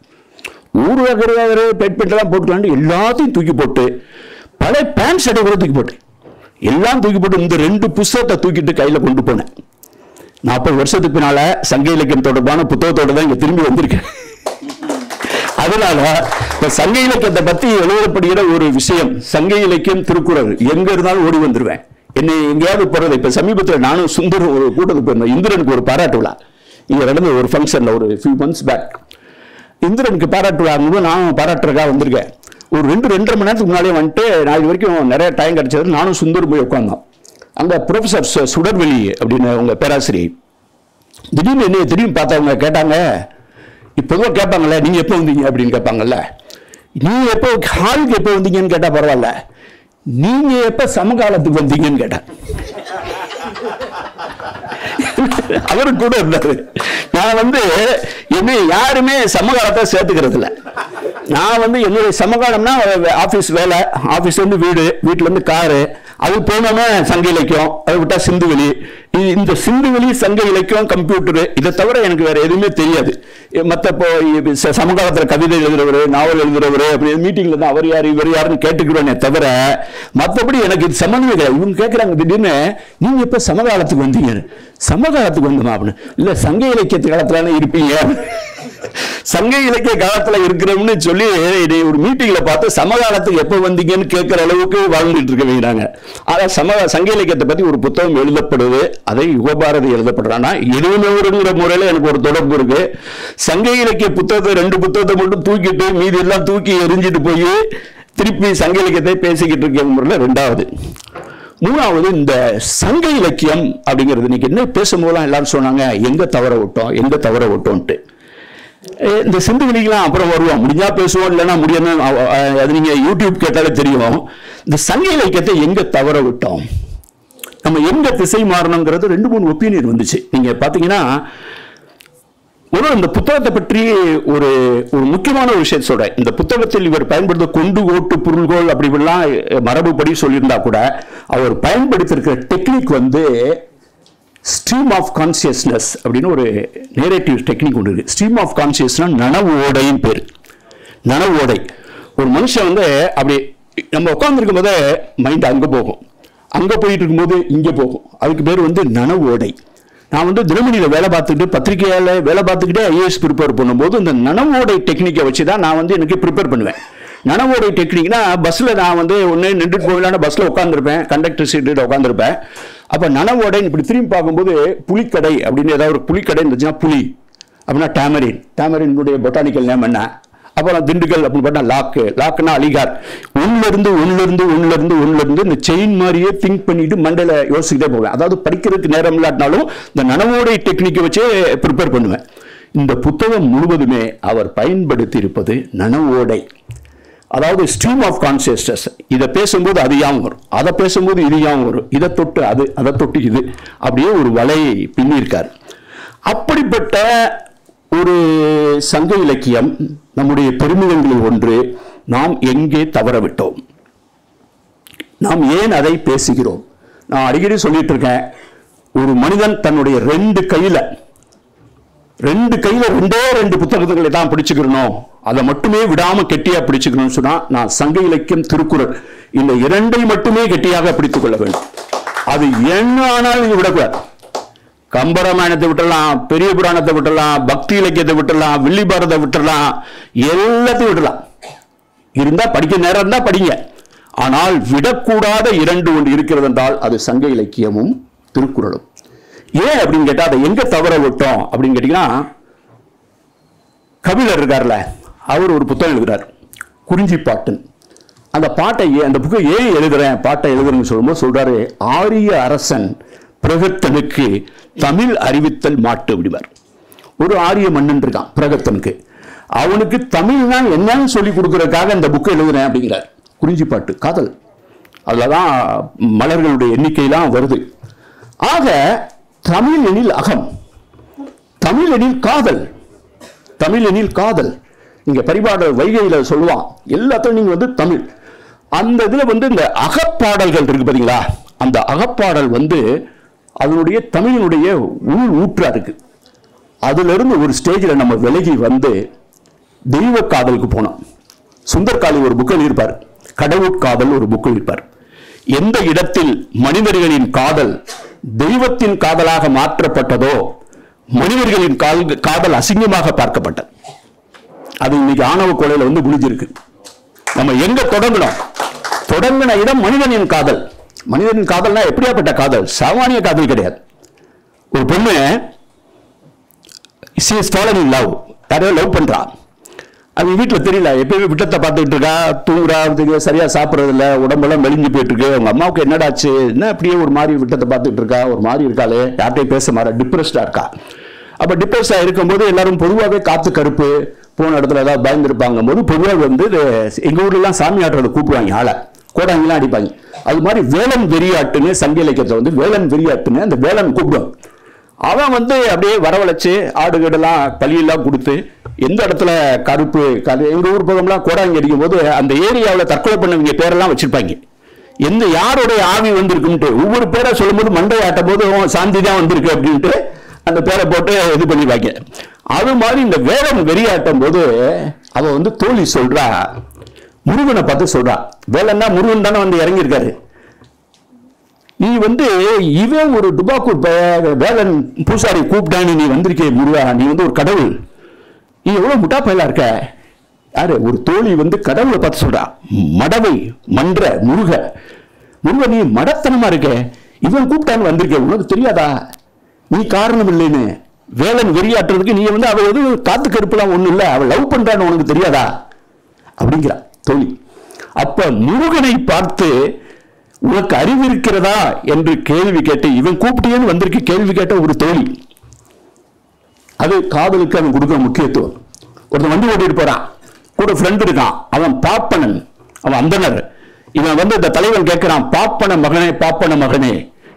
ஊர்வகர் பெட் பெட்டெல்லாம் போட்டுக்கலான்னு எல்லாத்தையும் தூக்கி போட்டு பழைய பேண்ட் ஷர்ட்டை கூட தூக்கி போட்டேன் எல்லாம் தூக்கி போட்டு இந்த ரெண்டு புஸ்தகத்தை தூக்கிட்டு கையில் கொண்டு போனேன் நாற்பது வருஷத்துக்கு பின்னால சங்க இலக்கியம் தொடர்பான புத்தகத்தோட தான் இங்க திரும்பி வந்திருக்கேன் அதனால இப்ப சங்க இலக்கியத்தை பத்தி எழுதப்படுகிற ஒரு விஷயம் சங்க இலக்கியம் திருக்குறள் எங்க இருந்தாலும் ஓடி வந்துருவேன் என்னை எங்கேயாவது போறது இப்ப சமீபத்தில் நானும் சுந்தரம் ஒரு கூட்டத்துக்கு போயிருந்தேன் இந்திரனுக்கு ஒரு பாராட்டு விழா இங்க நடந்த ஒரு ஃபங்க்ஷன்ல ஒரு ஃபியூ மந்த்ஸ் பேக் இந்திரனுக்கு பாராட்டு விழா ஆகும்போது நானும் பாராட்டுறதுக்காக வந்திருக்கேன் ஒரு ரெண்டு ரெண்டரை மணி நேரத்துக்கு முன்னாடியே வந்துட்டு நான் இது வரைக்கும் நிறைய டைம் கிடைச்சது நானும் சுந்தர் போய் உட்காந்தோம் அங்க ப்ரொஃபசர் சு- சுடர்வெளி அப்படின்னு உங்க பேராசிரியர் திடீர்னு என்ன திடீர்னு பார்த்தவங்க கேட்டாங்க இப்போதான் கேட்பாங்கல்ல நீங்க எப்போ வந்தீங்க அப்படின்னு கேட்பாங்கல்ல நீங்க எப்போ ஹாலுக்கு எப்போ வந்தீங்கன்னு கேட்டா பரவாயில்ல நீங்க எப்ப சமகாலத்துக்கு வந்தீங்கன்னு கேட்டேன் அவரு கூட இருந்தாரு நான் வந்து என்னை யாருமே சமகாலத்தை சேர்த்துக்கிறது இல்ல நான் வந்து என்னுடைய சமகாலம்னா ஆபீஸ் வேலை ஆபீஸ்ல இருந்து வீடு வீட்டுல இருந்து காரு அது போனோம்னா சங்க இலக்கியம் அதை விட்டா சிந்துவெளி இ- இந்த சிந்துவெளி சங்க இலக்கியம் கம்ப்யூட்டர் இதை தவிர எனக்கு வேற எதுவுமே தெரியாது எ- மத்த இப்போ இ- ச- சமகாலத்துல கவிதை எழுதுறவரு நாவல் எழுதுறவரு அப்படி மீட்டிங்ல தான் அவர் யார் இவர் யாருன்னு கேட்டுக்கிறோனே தவிர மத்தபடி எனக்கு இது சம்மந்தமே கிடையாது இவங்க கேட்கறாங்க திடீர்னு நீங்க எப்ப சமகாலத்துக்கு வந்தீங்க சமகாலத்துக்கு வந்தோமா அப்படின்னு இல்ல சங்க இலக்கியத்து காலத்துல இருப்பீங்க சங்க இலக்கிய காலத்துல இருக்கிறோம்னு சொல்லி என்னை ஒரு மீட்டிங்ல பார்த்து சமகாலத்துக்கு எப்ப வந்தீங்கன்னு கேட்கிற அளவுக்கு வாழ்ந்துட்டு இருக்க வைக்கிறாங்க ஆனா சம சங்க இலக்கியத்தை பத்தி ஒரு புத்தகம் எழுதப்படுது அதை யுகபாரதி எழுதப்படுறானா எழுநூறுங்கிற முறையில எனக்கு ஒரு தொடர்பு இருக்கு சங்க இலக்கிய புத்தகத்தை ரெண்டு புத்தகத்தை மட்டும் தூக்கிட்டு மீதி எல்லாம் தூக்கி எரிஞ்சிட்டு போய் திருப்பி சங்க இலக்கியத்தை பேசிக்கிட்டு இருக்க முறையில் ரெண்டாவது மூணாவது இந்த சங்க இலக்கியம் அப்படிங்கிறது இன்னைக்கு என்ன பேசும்போதெல்லாம் எல்லாரும் சொன்னாங்க எங்க தவற விட்டோம் எங்க தவற விட்டோம்ட்டு அஹ் இந்த சிந்து வெளிக்கெல்லாம் அப்புறம் வருவோம் முடிஞ்சா பேசுவோம் இல்லைன்னா முடியணும் அ- அ- அது நீங்க யூடியூப் கேட்டாலே தெரியும் இந்த சங்க இலக்கியத்தை எங்க தவற விட்டோம் நம்ம எங்க திசை மாறணுங்கிறது ரெண்டு மூணு ஒப்பீனியன் வந்துச்சு நீங்க பாத்தீங்கன்னா முதல்ல இந்த புத்தகத்தை பற்றி ஒரு ஒரு முக்கியமான ஒரு விஷயத்தை சொல்றேன் இந்த புத்தகத்தில் இவர் பயன்படுத்த கொண்டு ஓட்டு பொருள்கோள் அப்படி இப்படிலாம் மரபுப்படி சொல்லியிருந்தா கூட அவர் பயன்படுத்தியிருக்கிற டெக்னிக் வந்து ஸ்ட்ரீம் ஆஃப் கான்சியஸ்னஸ் அப்படின்னு ஒரு நேரேட்டிவ் டெக்னிக் ஒன்று இருக்கு ஸ்ட்ரீம் ஆஃப் கான்சியஸ்னா நனவு ஓடைன்னு பேர் நனவு ஓடை ஒரு மனுஷன் வந்து அப்படி நம்ம உட்காந்துருக்கும் போதே மைண்ட் அங்கே போகும் அங்கே போயிட்டு இருக்கும்போது இங்கே போகும் அதுக்கு பேர் வந்து நனவு ஓடை நான் வந்து தினமணியில் வேலை பார்த்துக்கிட்டு பத்திரிகையால் வேலை பார்த்துக்கிட்டே ஐஏஎஸ் ப்ரிப்பேர் பண்ணும்போது இந்த நனவோடை டெக்னிக்கை வச்சு தான் நான் வந்து எனக்கு ப்ரிப்பேர் பண்ணுவேன் நனவோடை டெக்னிக்னா பஸ்ஸில் நான் வந்து ஒன்று நின்றுட்டு போகலான பஸ்ஸில் உட்காந்துருப்பேன் கண்டக்டர் சீட்டு உட்காந்துருப்பேன் அப்போ நனவோடை இப்படி திரும்பி பார்க்கும்போது புலிக்கடை அப்படின்னு ஏதாவது ஒரு புலிக்கடை இருந்துச்சுன்னா புலி அப்படின்னா டேமரின் டேமரினுடைய பொட்டானிக்கல் நேம் என்ன அப்புறம் திண்டுக்கல் அப்படின்னு பார்த்தா லாக்கு லாக்குனா அலிகார் ஒண்ணுல இருந்து ஒண்ணுல இருந்து ஒண்ணுல இருந்து ஒண்ணுல இருந்து இந்த செயின் மாதிரியே திங்க் பண்ணிட்டு மண்டையில யோசிச்சுட்டே போவேன் அதாவது படிக்கிறதுக்கு நேரம் இல்லாட்டினாலும் இந்த நனவோடை டெக்னிக்கை வச்சே ப்ரிப்பேர் பண்ணுவேன் இந்த புத்தகம் முழுவதுமே அவர் பயன்படுத்தி இருப்பது நனவோடை அதாவது ஸ்ட்ரீம் ஆஃப் கான்சியஸ்னஸ் இதை பேசும்போது அது யாவும் வரும் அதை பேசும்போது இது யாவும் வரும் இதை தொட்டு அது அதை தொட்டு இது அப்படியே ஒரு வலையை பின்னியிருக்கார் அப்படிப்பட்ட ஒரு சங்க இலக்கியம் நம்முடைய பெருமிதங்களில் ஒன்று நாம் எங்கே தவறவிட்டோம் நாம் ஏன் அதை பேசுகிறோம் நான் அடிக்கடி சொல்லிட்டு இருக்கேன் ஒரு மனிதன் தன்னுடைய ரெண்டு கையில ரெண்டு கையில ரெண்டே ரெண்டு புத்தகங்களை தான் பிடிச்சுக்கிறணும் அதை மட்டுமே விடாம கெட்டியா பிடிச்சுக்கணும்னு சொன்னா நான் சங்க இலக்கியம் திருக்குறள் இந்த இரண்டை மட்டுமே கெட்டியாக பிடித்துக் கொள்ள வேண்டும் அது என்ன ஆனாலும் நீங்க விடக்கூடாது கம்பராமாயணத்தை விட்டுடலாம் பெரிய புராணத்தை விட்டுடலாம் பக்தி இலக்கியத்தை விட்டுடலாம் வில்லி பாரதை விட்டுடலாம் எல்லாத்தையும் விடலாம் இருந்தா படிக்க நேரம் இருந்தா படிங்க ஆனால் விடக்கூடாத இரண்டு ஒன்று இருக்கிறது என்றால் அது சங்க இலக்கியமும் திருக்குறளும் ஏன் அப்படின்னு கேட்டா அதை எங்க தவற விட்டோம் அப்படின்னு கேட்டீங்கன்னா கபிலர் இருக்கார்ல அவர் ஒரு புத்தகம் எழுதுறார் குறிஞ்சி பாட்டுன்னு அந்த பாட்டை ஏன் அந்த புக்கை ஏன் எழுதுறேன் பாட்டை எழுதுறேன்னு சொல்லும்போது சொல்றாரு ஆரிய அரசன் பிரகத்தனுக்கு தமிழ் அறிவித்தல் மாட்டு அப்படிவார் ஒரு ஆரிய மன்னன் இருக்கான் பிரகத்தனுக்கு அவனுக்கு தமிழ்னா என்னன்னு சொல்லி கொடுக்கறதுக்காக இந்த புக்கை எழுதுறேன் அப்படிங்கிறார் குறிஞ்சி பாட்டு காதல் அதுலதான் மலர்களுடைய எண்ணிக்கையெல்லாம் வருது ஆக தமிழ் எனில் அகம் தமிழ் எனில் காதல் தமிழ் எனில் காதல் நீங்க பரிபாடல் வைகையில சொல்லுவான் எல்லாத்தையும் நீங்க வந்து தமிழ் அந்த இதுல வந்து இந்த அகப்பாடல்கள் இருக்கு பாத்தீங்களா அந்த அகப்பாடல் வந்து அதனுடைய தமிழினுடைய உள் ஊற்றா இருக்கு அதுல இருந்து ஒரு ஸ்டேஜில் நம்ம விலகி வந்து தெய்வ காதலுக்கு போனோம் சுந்தர்காளி ஒரு புக் எழுதியிருப்பார் கடவுட்காதல் ஒரு புக் எழுதியிருப்பார் எந்த இடத்தில் மனிதர்களின் காதல் தெய்வத்தின் காதலாக மாற்றப்பட்டதோ மனிதர்களின் கால்- காதல் அசிங்கமாக பார்க்கப்பட்டது அது இன்னைக்கு ஆணவ கொலையில வந்து விழுந்திருக்கு நம்ம எங்க தொடங்கணும் தொடங்கின இடம் மனிதனின் காதல் மனிதனின் காதல்னா எப்படியாப்பட்ட காதல் சாமானிய காதல் கிடையாது ஒரு பொண்ணு she is fallen in love யாரையோ லவ் பண்றா அது வீட்டில் தெரியல எப்பயுமே விட்டத்தை பார்த்துக்கிட்டு இருக்கா தூங்குறா அதுக்கு சரியா சாப்பிட்றது இல்ல உடம்பெல்லாம் மெலிஞ்சு போயிட்டு இருக்கு அவங்க அம்மாவுக்கு என்னடாச்சு என்ன அப்படியே ஒரு மாதிரி விட்டத்தை பார்த்துட்டு இருக்கா ஒரு மாதிரி இருக்காளே யார்கிட்டயும் பேச மாறா டிப்ரெஸ்டா இருக்கா அப்ப டிப்ரெஸ்டா இருக்கும்போது எல்லாரும் பொதுவாகவே காத்து கருப்பு போன இடத்துல ஏதாவது பயந்துருப்பாங்க போது பொதுவாக வந்து இது எங்க ஊர்ல எல்லாம் சாமி ஆட்டுறத கூப்பிடுவாங்க ஆளை கோடாங்கெல்லாம் அடிப்பாங்க அது மாதிரி வேலன் வெறியாட்டுன்னு சங்க இலக்கியத்தை வந்து வேலன் வெறியாட்டுன்னு அந்த வேலன் கூப்பிடுவாங்க அவன் வந்து அப்படியே வரவழைச்சு ஆடு கீடெல்லாம் பலியெல்லாம் கொடுத்து எந்த இடத்துல கருப்பு கரு எங்க ஊர் பக்கம்லாம் கோடாங்கி அடிக்கும் போது அந்த ஏரியாவில் தற்கொலை பண்ணவங்க பேரெல்லாம் வச்சிருப்பாங்க எந்த யாருடைய ஆவி வந்திருக்குன்ட்டு ஒவ்வொரு பேரை சொல்லும்போது மண்டை ஆட்டும் போது "உன் சாந்தி தான் வந்திருக்கு அப்படின்ட்டு அந்த பேரை போட்டு இது பண்ணிப்பாங்க அது மாதிரி இந்த வேடம் வெறியாட்டும் போது அவ வந்து தோழி சொல்றா முருகனை பார்த்து சொல்றா வேலைன்னா முருகன் தானே வந்து இறங்கியிருக்காரு நீ வந்து இவன் ஒரு டுபாக்கூர் ப- வேலன் பூசாரி கூப்பிட்டான்னு நீ வந்திருக்கே முருகா நீ வந்து ஒரு கடவுள் நீ எவ்வளவு முட்டா பயலா இருக்க யாரு ஒரு தோழி வந்து கடவுளை பார்த்து சொல்றா மடவை மன்ற முருக முருக நீ மடத்தனமா இருக்க இவன் கூப்பிட்டான்னு வந்திருக்க உனக்கு தெரியாதா நீ காரணம் இல்லைன்னு வேலன் வெறியாட்டுறதுக்கு நீ வந்து அவ எதுவும் காத்து கருப்புலாம் ஒண்ணும் இல்ல அவ லவ் பண்றான்னு உனக்கு தெரியாதா அப்படிங்கிறா தோழி அப்ப முருகனை பார்த்து உனக்கு அறிவு இருக்கிறதா என்று கேள்வி கேட்டு இவன் கூப்பிட்டேன்னு வந்திருக்கு கேள்வி கேட்ட ஒரு தோழி அது காதலுக்கு அவன் கொடுக்குற முக்கியத்துவம் ஒருத்தன் வண்டி ஓட்டிட்டு போறான் கூட ஃப்ரெண்ட் இருக்கான் அவன் பாப்பனன் அவன் அந்தனர் இவன் வந்து இந்த தலைவன் கேட்கிறான் பாப்பன மகனே பாப்பன மகனே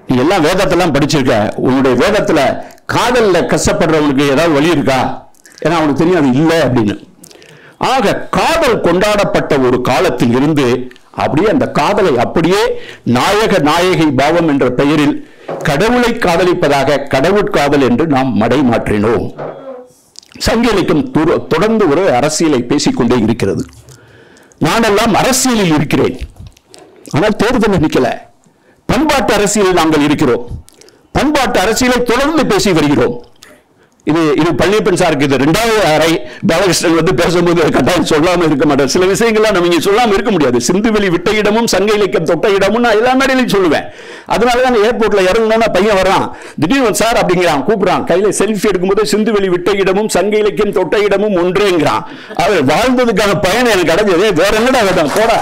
நீ எல்லாம் வேதத்தெல்லாம் படிச்சிருக்க உன்னுடைய வேதத்துல காதல்ல கஷ்டப்படுறவனுக்கு ஏதாவது வழி இருக்கா ஏன்னா அவனுக்கு தெரியும் அது இல்லை அப்படின்னு ஆக காதல் கொண்டாடப்பட்ட ஒரு காலத்தில் இருந்து அப்படியே அந்த காதலை அப்படியே நாயக நாயகி பாவம் என்ற பெயரில் கடவுளை காதலிப்பதாக கடவுட்காதல் என்று நாம் மடை மாற்றினோம் சங்க இலக்கியம் துர- தொடர்ந்து ஒரு அரசியலை பேசிக்கொண்டே இருக்கிறது நானெல்லாம் அரசியலில் இருக்கிறேன் ஆனால் தேர்தலில் நிக்கல பண்பாட்டு அரசியலில் நாங்கள் இருக்கிறோம் பண்பாட்டு அரசியலை தொடர்ந்து பேசி வருகிறோம் இது இது பள்ளியப்பன் சாருக்கு இது ரெண்டாவது அறை பாலகிருஷ்ணன் வந்து பேசும்போது கட்டாயம் சொல்லாம இருக்க மாட்டார் சில விஷயங்கள்லாம் நம்ம இங்க சொல்லாம இருக்க முடியாது சிந்துவெளி விட்ட இடமும் சங்க இலக்கியம் தொட்ட இடமும் நான் எல்லா மேடையிலையும் சொல்லுவேன் அதனால தான் ஏர்போர்ட்ல இறங்கணும்னா பையன் வரான் திடீர்னு சார் அப்படிங்கிறான் கூப்பிடுறான் கையில செல்ஃபி எடுக்கும்போது சிந்துவெளி விட்ட இடமும் சங்க இலக்கியம் தொட்ட இடமும் ஒன்றேங்கிறான் அவர் வாழ்ந்ததுக்கான பயன் எனக்கு கிடைச்சது வேற என்னடா வேண்டாம் போடா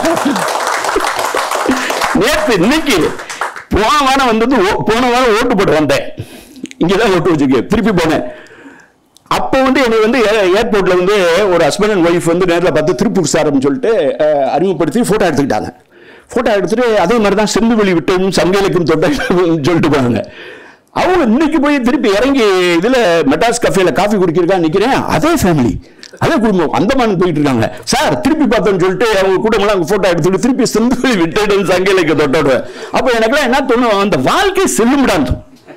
நேத்து இன்னைக்கு போன வாரம் வந்தது ஓ- போன வாரம் ஓட்டு போட்டு வந்தேன் இங்கதான் ஓட்டு வச்சிருக்கேன் திருப்பி போனேன் அப்போ வந்து என்னை வந்து ஏ- ஏர்போர்ட்ல வந்து ஒரு ஹஸ்பண்ட் அண்ட் ஒய்ஃப் வந்து நேரில் பார்த்து திருப்பூர் சார்னு சொல்லிட்டு அஹ், அறிமுகப்படுத்தி போட்டோ எடுத்துக்கிட்டாங்க போட்டோ எடுத்துட்டு அதே மாதிரி தான் செந்துவெளி விட்டும் சங்கலுக்கும் தொட்ட சொல்லிட்டு போனாங்க அவங்க இன்னைக்கு போய் திருப்பி இறங்கி இதுல மெட்ராஸ் கஃபேல காஃபி குடிக்கிறக்கா நிக்கிறேன் அதே ஃபேமிலி அதே குடும்பம் அந்தமான் போயிட்டு இருக்காங்க சார் திருப்பி பார்த்தோம்னு சொல்லிட்டு அவங்க கூட்டமெல்லாம் போட்டோ எடுத்துட்டு திருப்பி செந்துவெளி விட்டு சங்கலுக்கு தொட்டோடு அப்போ எனக்குலாம் என்ன தோணும் அந்த வாழ்க்கை செல்லுமிடான்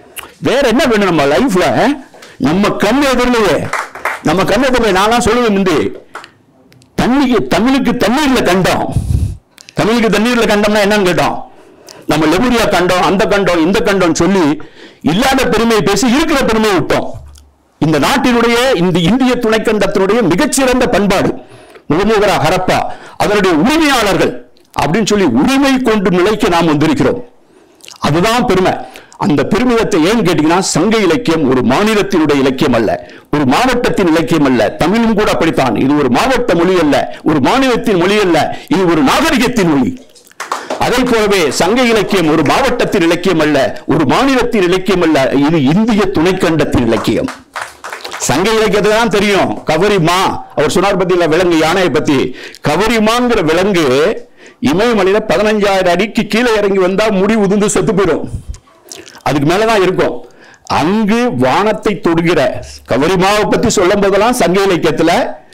வேற என்ன வேணும் நம்ம லைஃப்ல நம்ம கண் எதிரிலேயே நம்ம கண் எதிரில் நான்லாம் சொல்லுவேன் முந்தி தண்ணிக்கு தமிழுக்கு தண்ணீர்ல கண்டோம் தமிழுக்கு தண்ணீர்ல கண்டோம்னா என்னன்னு கேட்டோம் நம்ம லெமுரியா கண்டோம் அந்த கண்டோம் இந்த கண்டோம் சொல்லி இல்லாத பெருமையை பேசி இருக்கிற பெருமையை விட்டோம் இந்த நாட்டினுடைய இந்த இந்திய துணைக்கண்டத்தினுடைய மிகச்சிறந்த பண்பாடு முகமுகரா ஹரப்பா அதனுடைய உரிமையாளர்கள் அப்படின்னு சொல்லி உரிமை கொண்டு நிலைக்கு நாம் வந்திருக்கிறோம் அதுதான் பெருமை அந்த பெருமிதத்தை ஏன் கேட்டீங்கன்னா சங்க இலக்கியம் ஒரு மாநிலத்தினுடைய இலக்கியம் அல்ல ஒரு மாவட்டத்தின் இலக்கியம் அல்ல தமிழும் கூட அப்படித்தான் இது ஒரு மாவட்ட மொழி அல்ல ஒரு மாநிலத்தின் மொழி அல்ல இது ஒரு நாகரிகத்தின் மொழி அதை போலவே சங்க இலக்கியம் ஒரு மாவட்டத்தின் இலக்கியம் அல்ல ஒரு மாநிலத்தின் இலக்கியம் அல்ல இது இந்திய துணைக்கண்டத்தின் இலக்கியம் சங்க இலக்கியத்தை தான் தெரியும் கவரிமா அவர் சொன்னார் பத்தியில விலங்கு யானையை பத்தி கவரிமாங்கிற விலங்கு இமயமலையில பதினஞ்சாயிரம் அடிக்கு கீழே இறங்கி வந்தா முடி உதிர்ந்து செத்து போயிடும் அதுக்கு மேலதான் இருக்கும் அங்கு வானத்தை தொடுகிற கவரிமாவை பத்தி சொல்லும் போதெல்லாம் சங்க இலக்கியத்துல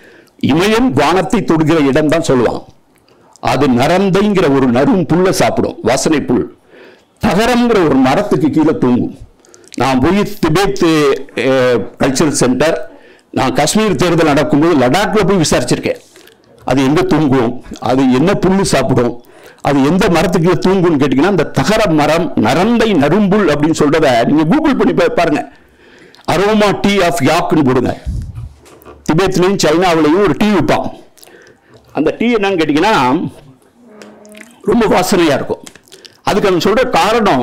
இமயம் வானத்தை தொடுகிற இடம் தான் சொல்லுவான் அது நரந்தைங்கிற ஒரு நரும் புல்ல சாப்பிடும் வாசனை புல் தகரம்ங்கிற ஒரு மரத்துக்கு கீழே தூங்கும் நான் போய் திபேத் கல்ச்சரல் சென்டர் நான் காஷ்மீர் தேர்தல் நடக்கும்போது லடாக்ல போய் விசாரிச்சிருக்கேன் அது எங்க தூங்கும் அது என்ன புல்லு சாப்பிடும் அது எந்த மரத்துக்கு கீழே தூங்கும்னு கேட்டீங்கன்னா அந்த தகர மரம் நரந்தை நரும்புல் அப்படின்னு சொல்றத நீங்க கூகுள் பண்ணி பா- பாருங்க அரோமா டீ ஆஃப் யாக்னு போடுங்க திபேத்லயும் சைனாவிலையும் ஒரு டீ விற்பான் அந்த டீ என்னன்னு கேட்டீங்கன்னா ரொம்ப வாசனையா இருக்கும் அதுக்கு அவன் சொல்ற காரணம்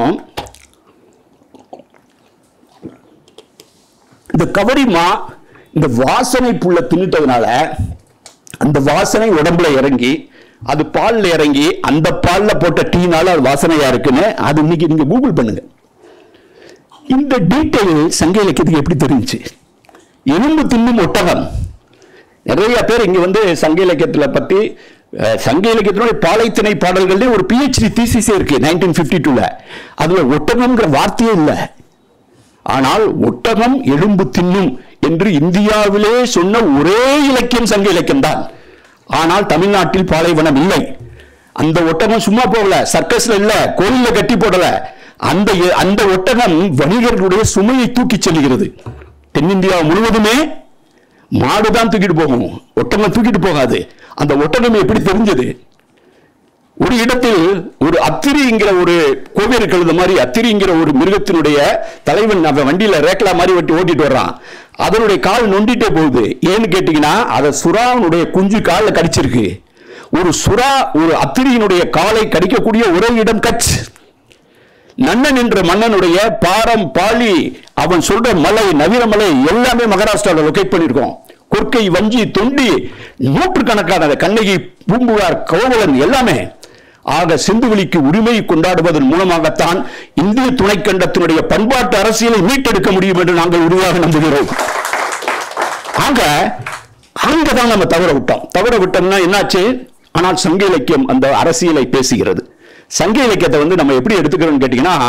இந்த கவரிமா இந்த வாசனை புல்ல தின்னுட்டதுனால அந்த வாசனை உடம்புல இறங்கி அது பால்ல இறங்கி அந்த பால்ல போட்ட டீனால அது வாசனையா இருக்குன்னு அது இன்னைக்கு நீங்க கூகுள் பண்ணுங்க இந்த டீட்டெயில் சங்க இலக்கியத்துக்கு எப்படி தெரிஞ்சுச்சு எலும்பு தின்னும் ஒட்டகம் நிறைய பேர் இங்க வந்து சங்க இலக்கியத்துல பத்தி அஹ், சங்க இலக்கியத்தினுடைய பாலைத்திணை பாடல்கள்லயே ஒரு பிஹெச்டி தீசிஸே இருக்கு நைன்டீன் பிப்டி டூல அதுல ஒட்டகம்ங்கிற வார்த்தையே இல்லை ஆனால் ஒட்டகம் எலும்பு தின்னும் என்று இந்தியாவிலே சொன்ன ஒரே இலக்கியம் சங்க இலக்கியம் தான் ஆனால் தமிழ்நாட்டில் பாலைவனம் இல்லை அந்த ஒட்டகம் சும்மா போகல சர்க்கஸ்ல இல்ல கோயில்ல கட்டி போடல அந்த அந்த ஒட்டகம் வணிகர்களுடைய சுமையை தூக்கி செல்கிறது தென்னிந்தியா முழுவதுமே மாடுதான் தூக்கிட்டு போகும் ஒட்டகம் தூக்கிட்டு போகாது அந்த ஒட்டகம் எப்படி தெரிஞ்சது ஒரு இடத்தில் ஒரு அத்திரிங்கிற ஒரு கோவேறு கழுத மாதிரி அத்திரிங்கிற ஒரு மிருகத்தினுடைய தலைவன் அவன் வண்டியில ரேக்லா மாதிரி வெட்டி ஓட்டிட்டு வர்றான் அதனுடைய கால் நொண்டிட்டே போகுது ஏன்னு கேட்டீங்கன்னா அதை சுறாவினுடைய குஞ்சு கால்ல கடிச்சிருக்கு ஒரு சுறா ஒரு அத்திரியினுடைய காலை கடிக்கக்கூடிய ஒரே இடம் கட்ச் நன்னன் என்ற மன்னனுடைய பாரம் பாலி அவன் சொல்ற மலை நவீன மலை எல்லாமே மகாராஷ்டிராவில் லொகேட் பண்ணியிருக்கோம் கொற்கை வஞ்சி தொண்டி நூற்றுக்கணக்கான கண்ணகி பூம்புகார் கோவலன் எல்லாமே ஆக சிந்துவெளிக்கு உரிமை கொண்டாடுவதன் மூலமாகத்தான் இந்திய துணைக்கண்டத்தினுடைய பண்பாட்டு அரசியலை மீட்டெடுக்க முடியும் என்று நாங்கள் உருவாக நம்புகிறோம் ஆக அங்கதான் நம்ம தவற விட்டோம் தவற விட்டோம்னா என்னாச்சு ஆனால் சங்க இலக்கியம் அந்த அரசியலை பேசுகிறது சங்க இலக்கியத்தை வந்து நம்ம எப்படி எடுத்துக்கிறோம்னு கேட்டீங்கன்னா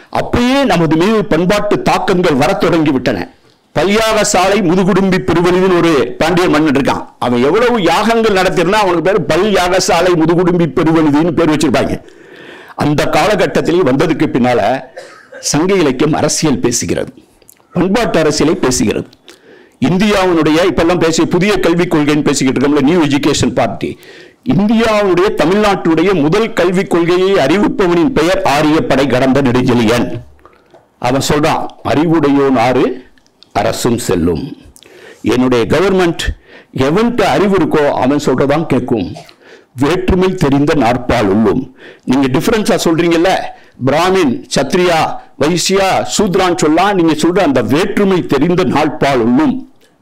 அப்பயே நமது மீது பண்பாட்டு தாக்கங்கள் வரத் தொடங்கி விட்டன பல்யாக சாலை முதுகுடும்பி பெருவெளின்னு ஒரு பாண்டிய மன்னன் இருக்கான் அவன் எவ்வளவு யாகங்கள் நடத்திருந்தா அவனுக்கு பேர் பல் யாகசாலை முதுகுடும்பி பெருவெளின்னு பேர் வச்சிருப்பாங்க அந்த காலகட்டத்தில் வந்ததுக்கு பின்னால சங்க இலக்கியம் அரசியல் பேசுகிறது பண்பாட்டு அரசியலை பேசுகிறது இந்தியாவினுடைய இப்பெல்லாம் பேசிய புதிய கல்விக் கொள்கைன்னு பேசிக்கிட்டு இருக்கோம்ல நியூ எஜுகேஷன் பார்ட்டி இந்தியாவுடைய தமிழ்நாட்டுடைய முதல் கல்விக் கொள்கையை அறிவிப்பவனின் பெயர் ஆரியப்படை கடந்த நெடுஞ்செழியன் அவன் சொல்றான் அறிவுடையோன் ஆறு அரசும் செல்லும் என்னுடைய கவர்மெண்ட் எவன்கிட்ட அறிவு இருக்கோ அவன் சொல்றதான் கேட்கும் வேற்றுமை தெரிந்த நாற்பால் உள்ளும் நீங்க டிஃபரன்ஸா சொல்றீங்கல்ல பிராமின் சத்ரியா வைசியா சூத்ரான் சொல்லலாம் நீங்க சொல்ற அந்த வேற்றுமை தெரிந்த நாட்பால் உள்ளும்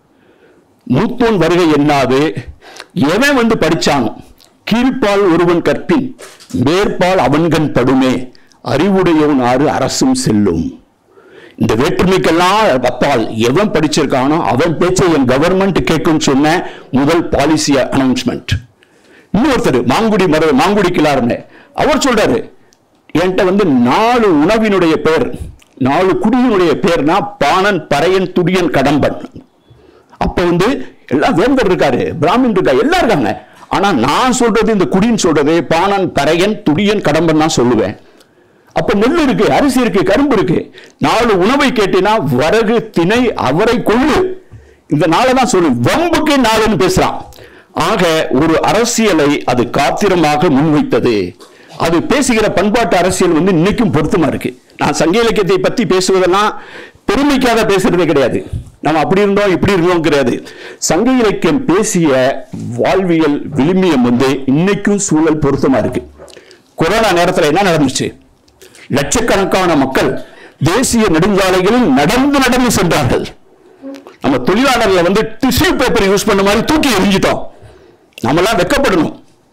மூத்தோன் வருகை என்னாது எவன் வந்து படிச்சான் கீழ்ப்பால் ஒருவன் கற்பின் மேற்பால் அவன்கண் படுமே அறிவுடையவன் ஆறு அரசும் செல்லும் இந்த வேற்றுமைக்கெல்லாம் அப்பால் எவன் படிச்சிருக்கானோ அவன் பேச்சை என் கவர்மெண்ட் கேட்கும் சொன்ன முதல் பாலிசி அனௌன்ஸ்மெண்ட் இன்னொருத்தர் மாங்குடி மர மாங்குடி கிளாருன்னு அவர் சொல்றாரு என்கிட்ட வந்து நாலு உணவினுடைய பேர் நாலு குடியினுடைய பேர்னா பாணன் பறையன் துடியன் கடம்பன் அப்ப வந்து எல்லாம் வேந்தர் இருக்காரு பிராமின் இருக்கா எல்லாம் இருக்காங்க ஆனா நான் சொல்றது இந்த குடின்னு சொல்றது பாணன் பறையன் துடியன் கடம்பன் தான் சொல்லுவேன் அப்ப நெல் இருக்கு அரிசி இருக்கு கரும்பு இருக்கு நாலு உணவை கேட்டினா வரகு திணை அவரை கொள்ளு இந்த நாளை தான் சொல்லு வம்புக்கு நாளுன்னு பேசுறான் ஆக ஒரு அரசியலை அது காத்திரமாக முன்வைத்தது அது பேசுகிற பண்பாட்டு அரசியல் வந்து இன்னைக்கும் பொருத்தமா இருக்கு நான் சங்க இலக்கியத்தை பத்தி பேசுவதெல்லாம் பெருமைக்காக பேசுறதே கிடையாது நம்ம அப்படி இருந்தோம் இப்படி இருந்தோம் கிடையாது சங்க இலக்கியம் பேசிய வாழ்வியல் விளிமியம் வந்து இன்னைக்கும் சூழல் பொருத்தமா இருக்கு கொரோனா நேரத்தில் என்ன நடந்துச்சு லட்சக்கணக்கான மக்கள் தேசிய நெடுஞ்சாலைகளில் நடந்து நடந்து சென்றார்கள் நம்ம தொழிலாளர்களை வந்து டிஷ்யூ பேப்பர் யூஸ் பண்ண மாதிரி தூக்கி எரிஞ்சிட்டோம் நம்மளாம் வெக்கப்படணும்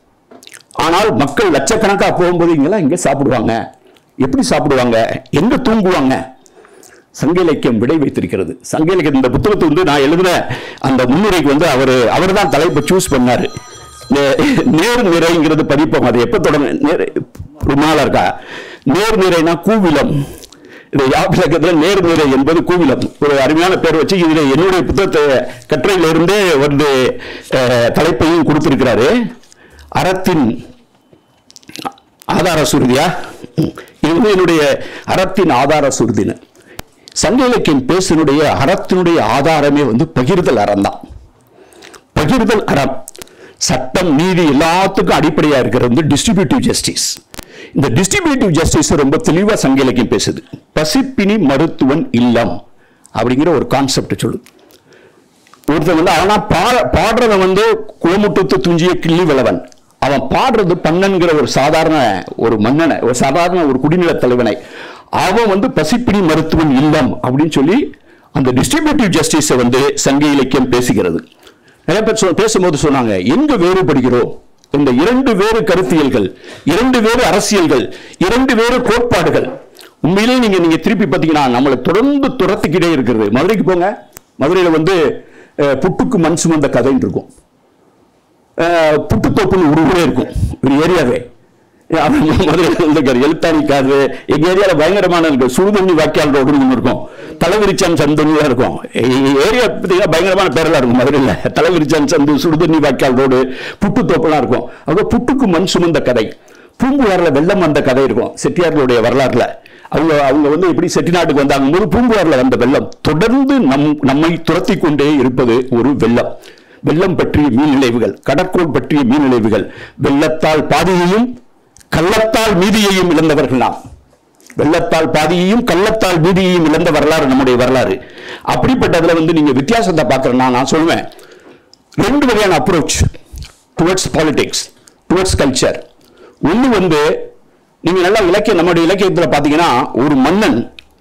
ஆனால் மக்கள் லட்சக்கணக்கா போகும்போது இங்கெல்லாம் எங்க சாப்பிடுவாங்க எப்படி சாப்பிடுவாங்க எங்க தூங்குவாங்க சங்க இலக்கியம் விடை வைத்திருக்கிறது சங்க இலக்கியம் இந்த புத்தகத்தை வந்து நான் எழுதின அந்த முன்னுரைக்கு வந்து அவர் அவர் தான் தலைப்பை சூஸ் பண்ணாரு நே- நேர் நிறைங்கிறது படிப்போம் அது எப்ப தொடங்க நேர் ரொம்ப நாளா இருக்கா நேர் நிறைனா கூவிலம் இது யாப்பிலக்கத்தில் நேர் நிறை என்பது கூவிலம் ஒரு அருமையான பேர் வச்சு இதுல என்னுடைய புத்தகத்தை கட்டுரையில இருந்தே வந்து அஹ், தலைப்பையும் கொடுத்திருக்கிறாரு அறத்தின் ஆதார சுருதியா ம். இது வந்து என்னுடைய அறத்தின் ஆதார சுருதின்னு சங்க இலக்கியம் பேசினுடைய அறத்தினுடைய ஆதாரமே வந்து பகிர்தல் அறம் தான் பகிர்தல் அறம் சட்டம் நீதி எல்லாத்துக்கும் அடிப்படையா இருக்கிறது வந்து டிஸ்ட்ரிபியூட்டிவ் ஜஸ்டிஸ் இந்த டிஸ்ட்ரிபியூட்டிவ் ஜஸ்டிஸ் ரொம்ப தெளிவா சங்க இலக்கியம் பேசுது பசிப்பினி மருத்துவன் இல்லம் அப்படிங்கிற ஒரு கான்செப்ட் சொல்லுது ஒருத்தன் வந்து அவனா பாட பாடுறவன் வந்து குளமுட்டத்து துஞ்சிய கிள்ளி விளவன் அவன் பாடுறது பண்ணன்கிற ஒரு சாதாரண ஒரு மன்னனை ஒரு சாதாரண ஒரு குடிநில தலைவனை அவன் வந்து பசிப்பிணி மருத்துவன் இல்லம் அப்படின்னு சொல்லி அந்த டிஸ்ட்ரிபியூட்டிவ் ஜஸ்டிஸை வந்து சங்க இலக்கியம் பேசுகிறது நிறைய பேர் சொ- பேசும்போது சொன்னாங்க எங்க வேறுபடுகிறோம் இந்த இரண்டு வேறு கருத்தியல்கள் இரண்டு வேறு அரசியல்கள் இரண்டு வேறு கோட்பாடுகள் உண்மையிலேயே நீங்க நீங்க திருப்பி பார்த்தீங்கன்னா நம்மளை தொடர்ந்து துரத்துக்கிட்டே இருக்கிறது மதுரைக்கு போங்க மதுரையில வந்து அஹ், புட்டுக்கு மண் சுமந்த கதைன்னு இருக்கும் அஹ், புட்டுத்தோப்புன்னு ஒரு ஊரே இருக்கும் ஒரு ஏரியாவே அவன் மதுரையில் இருந்திருக்காரு எழுத்தாணி காது எங்க ஏரியாவில் பயங்கரமான இருக்கு சுடுதண்ணி வாக்கியால் ரோடுன்னு ஒண்ணு இருக்கும் தலைவிரிச்சான் சந்துன்னு இருக்கும் ஏரியா பார்த்தீங்கன்னா பயங்கரமான பேரெல்லாம் இருக்கும் மதுரையில் தலைவிரிச்சான் சந்து சுடுதண்ணி வாக்கியால் ரோடு புட்டுத்தோப்புலாம் இருக்கும் அவங்க புட்டுக்கு மண் சுமந்த கதை பூம்புகாரில் வெள்ளம் வந்த கதை இருக்கும் செட்டியார்களுடைய வரலாறுல அவங்க அவங்க வந்து எப்படி செட்டிநாட்டுக்கு வந்தாங்க போது பூம்புகாரில் வந்த வெள்ளம் தொடர்ந்து நம் நம்மை துரத்தி கொண்டே இருப்பது ஒரு வெள்ளம் வெள்ளம் பற்றிய மீன் நினைவுகள் கடற்கோள் பற்றிய மீன் நினைவுகள் வெள்ளத்தால் பாதியையும் கள்ளத்தால் மீதியையும் இழந்தவர்கள் நாம் வெள்ளத்தால் பாதியையும் கள்ளத்தால் மீதியையும் இழந்த வரலாறு நம்முடைய வரலாறு அப்படிப்பட்டதுல வந்து நீங்க வித்தியாசத்தை பார்க்கறேன்னா நான் சொல்லுவேன் ரெண்டு வகையான approach towards politics towards culture ஒன்று வந்து நீங்க நல்லா இலக்கியம் நம்முடைய இலக்கியத்தில் பார்த்தீங்கன்னா ஒரு மன்னன்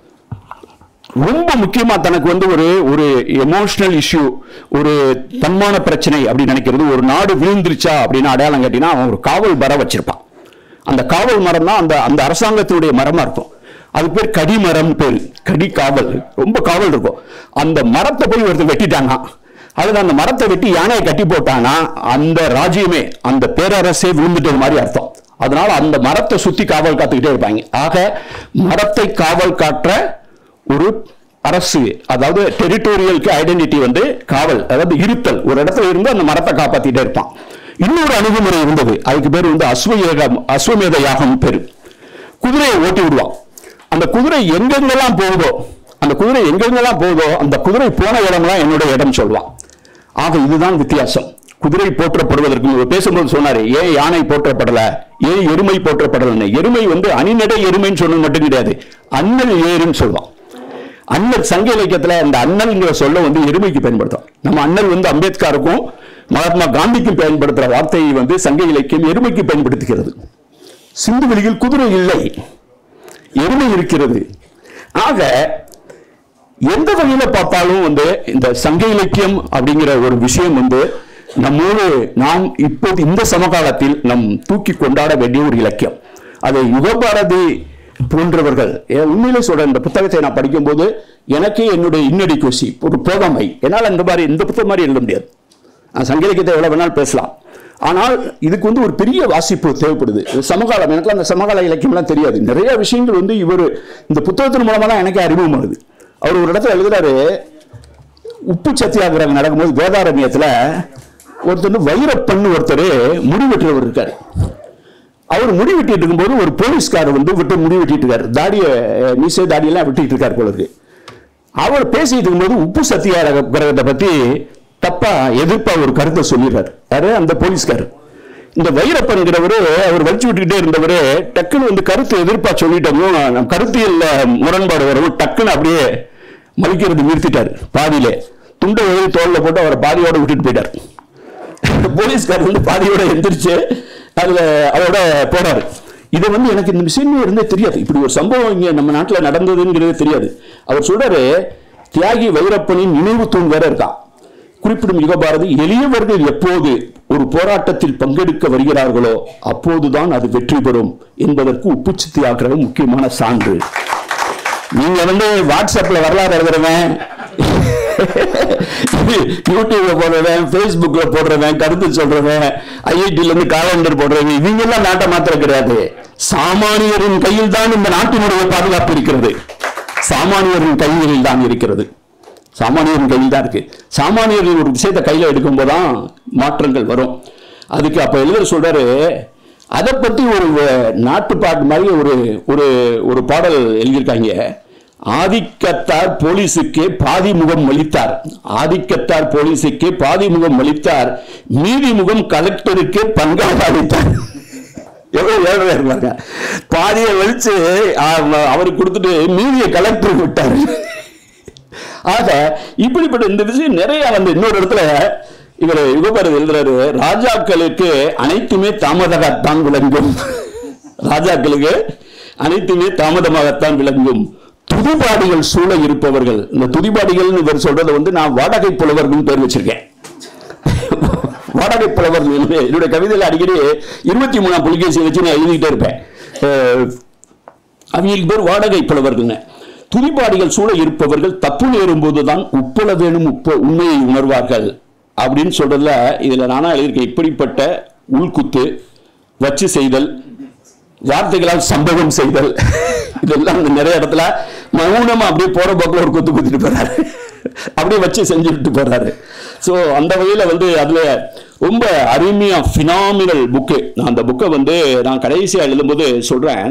ரொம்ப முக்கியமா தனக்கு வந்து ஒரு ஒரு எமோஷனல் இஷ்யூ ஒரு தன்மான பிரச்சனை அப்படின்னு நினைக்கிறது ஒரு நாடு விழுந்துருச்சா அப்படின்னு அடையாளம் கேட்டீங்கன்னா அவன் ஒரு காவல் மரம் வச்சிருப்பான் அந்த காவல் மரம் தான் அந்த அந்த அரசாங்கத்தினுடைய மரமா இருக்கும் அது பேர் கடி மரம் பேர் கடி காவல் ரொம்ப காவல் இருக்கும் அந்த மரத்தை போய் ஒருத்தர் வெட்டிட்டாங்க அதுல அந்த மரத்தை வெட்டி யானையை கட்டி போட்டானா அந்த ராஜ்யமே அந்த பேரரசே விழுந்துட்டது மாதிரி அர்த்தம் அதனால அந்த மரத்தை சுத்தி காவல் காத்துக்கிட்டே இருப்பாங்க ஆக மரத்தை காவல் காற்ற ஒரு அரசு அதாவது டெரிட்டோரியலுக்கு ஐடென்டிட்டி வந்து காவல் அதாவது இருத்தல் ஒரு இடத்துல இருந்து அந்த மரத்தை காப்பாத்திட்டே இருப்பான் இன்னொரு அணுகுமுறை இருந்தது அதுக்கு பேர் வந்து அஸ்வயோகம் அஸ்வமேத யாகம் பேரு குதிரையை ஓட்டி விடுவான் அந்த குதிரை எங்கெங்கெல்லாம் போகுதோ அந்த குதிரை எங்கெங்கெல்லாம் போகுதோ அந்த குதிரை போன இடம்லாம் என்னோட இடம் சொல்லுவான் ஆக இதுதான் வித்தியாசம் குதிரை போற்றப்படுவதற்கு இவர் பேசும்போது சொன்னாரு ஏன் யானை போற்றப்படல ஏன் எருமை போற்றப்படலன்னு எருமை வந்து அணிநடை எருமைன்னு சொன்னது மட்டும் கிடையாது அண்ணல் ஏறுன்னு சொல்லுவான் அண்ணல் சங்க இலக்கியத்துல அந்த அண்ணல்ங்கிற சொல்ல வந்து எருமைக்கு பயன்படுத்தும் நம்ம அண்ணல் வந்து அம்பேத்கருக்கும் மகாத்மா காந்திக்கும் பயன்படுத்துற வார்த்தையை வந்து சங்க இலக்கியம் எருமைக்கு பயன்படுத்துகிறது சிந்து வெளியில் குதிரை இல்லை எருமை இருக்கிறது ஆக எந்த வகையில பார்த்தாலும் வந்து இந்த சங்க இலக்கியம் அப்படிங்கிற ஒரு விஷயம் வந்து நம்மோடு நாம் இப்போது இந்த சமகாலத்தில் நம் தூக்கி கொண்டாட வேண்டிய ஒரு இலக்கியம் அதை யுகபாரதி போன்றவர்கள் ஏன் உண்மையிலே சொல்றேன் இந்த புத்தகத்தை நான் படிக்கும்போது எனக்கே என்னுடைய இன்னடி குசி ஒரு போதமை என்னால் இந்த மாதிரி இந்த புத்தகம் மாதிரி எழுத முடியாது நான் சங்க இலக்கியத்தை எவ்வளவு வேணாலும் பேசலாம் ஆனால் இதுக்கு வந்து ஒரு பெரிய வாசிப்பு தேவைப்படுது இது சமகாலம் எனக்கு அந்த சமகால இலக்கியம்லாம் தெரியாது நிறைய விஷயங்கள் வந்து இவர் இந்த புத்தகத்தின் மூலமா தான் எனக்கு அறிமுகமாகுது அவர் ஒரு இடத்துல எழுதுறாரு உப்பு சத்தியாகிரகம் நடக்கும்போது வேதாரண்யத்துல ஒருத்தர் வைரப்பண்ணு ஒருத்தர் முடி வெட்டுறவர் இருக்காரு அவர் முடி வெட்டிட்டு இருக்கும்போது ஒரு போலீஸ்காரர் வந்து விட்டு முடி வெட்டிட்டு இருக்காரு தாடிய மீசை தாடியெல்லாம் வெட்டிட்டு இருக்காரு போல இருக்கு அவர் பேசிட்டு இருக்கும்போது உப்பு சத்தியாகிரகத்தை பத்தி தப்பா எதிர்ப்பா ஒரு கருத்தை சொல்லிடுறாரு யாரு அந்த போலீஸ்காரர் இந்த வைரப்பன்கிறவரு அவர் வலிச்சு விட்டுக்கிட்டே இருந்தவரு டக்குன்னு வந்து கருத்து எதிர்ப்பா சொல்லிட்டோம் நம்ம கருத்தியல்ல முரண்பாடு வரவும் டக்குன்னு அப்படியே மலிக்கிறது நிறுத்திட்டாரு பாதியிலே துண்டை எழுதி தோல்ல போட்டு அவரை பாதியோட விட்டுட்டு போயிட்டார் போலீஸ்காரர் வந்து பாதியோட எந்திரிச்சு அதுல அவரோட போறாரு இது வந்து எனக்கு இந்த விஷயமே இருந்தே தெரியாது இப்படி ஒரு சம்பவம் இங்க நம்ம நாட்டுல நடந்ததுங்கிறது தெரியாது அவர் சொல்றாரு தியாகி வைரப்பனின் நினைவு தூண் வேற இருக்கான் குறிப்பிடும் யுகபாரதி எளியவர்கள் எப்போது ஒரு போராட்டத்தில் பங்கெடுக்க வருகிறார்களோ அப்போதுதான் அது வெற்றி பெறும் என்பதற்கு உப்பு சத்தியாகிரகம் முக்கியமான சான்று நீங்க வந்து வாட்ஸ்அப்ல வரலாறு எழுதுறவன் யூடியூப்ல போடுறவன் ஃபேஸ்புக்ல போடுறவன் கருத்து சொல்றவன் ஐஐடில இருந்து காலண்டர் போடுறவன் இவங்க எல்லாம் நாட்டை மாத்திர கிடையாது சாமானியரின் கையில் தான் இந்த நாட்டினுடைய பாதுகாப்பு இருக்கிறது சாமானியரின் கையில் தான் இருக்கிறது சாமானியரின் கையில் தான் இருக்கு சாமானியர்கள் ஒரு விஷயத்தை கையில எடுக்கும்போது தான் மாற்றங்கள் வரும் அதுக்கு அப்ப எழுதுற சொல்றாரு அதை பத்தி ஒரு அஹ், நாட்டுப்பாட்டு மாதிரி ஒரு ஒரு ஒரு பாடல் எழுதியிருக்காங்க ஆதிக்கத்தார் போலீஸுக்கே பாதி முகம் அளித்தார் ஆதிக்கத்தார் போலீஸுக்கே பாதி முகம் அளித்தார் மீதி முகம் கலெக்டருக்கே பங்காக அளித்தார் எவ்வளவு ஏழை இருக்காங்க பாதியை வலிச்சு அவ- அவருக்கு கொடுத்துட்டு மீதியை கலெக்டர் விட்டார் ஆக இப்படிப்பட்ட இந்த விஷயம் நிறைய வந்து இன்னொரு இடத்துல இவர் யுகபாரதி எழுதுறாரு ராஜாக்களுக்கு அனைத்துமே தாமதமாகத்தான் விளங்கும் ராஜாக்களுக்கு அனைத்துமே தாமதமாகத்தான் விளங்கும் துதிபாடிகள் சூழ இருப்பவர்கள் இந்த துதிபாடிகள் இவர் சொல்றதை வந்து நான் வாடகை புலவர்கள் பேர் வச்சிருக்கேன் வாடகை புலவர்கள் என்று என்னுடைய கவிதையில் அடிக்கடி இருபத்தி மூணாம் புலிகேசி வச்சு நான் எழுதிக்கிட்டே இருப்பேன் அஹ், அவங்களுக்கு பேர் வாடகை புலவர்கள்னு துதிபாடிகள் சூழ இருப்பவர்கள் தப்பு நேரும்போது தான் உப்பள வேணும் உப்ப உண்மையை உணர்வார்கள் அப்படின்னு சொல்றதுல இதுல நானா எழுதியிருக்கேன் இப்படிப்பட்ட உள்குத்து வச்சு செய்தல் வார்த்தைகளால் சம்பவம் செய்தல் இதெல்லாம் இந்த நிறைய இடத்துல மௌனமா அப்படியே போற போக்கில் ஒரு குத்து குத்திட்டு போறாரு அப்படியே வச்சு செஞ்சுட்டு போறாரு ஸோ அந்த வகையில வந்து அதுல ரொம்ப அருமையா ஃபினாமினல் புக்கு நான் அந்த புக்கை வந்து நான் கடைசியா எழுதும்போது சொல்றேன்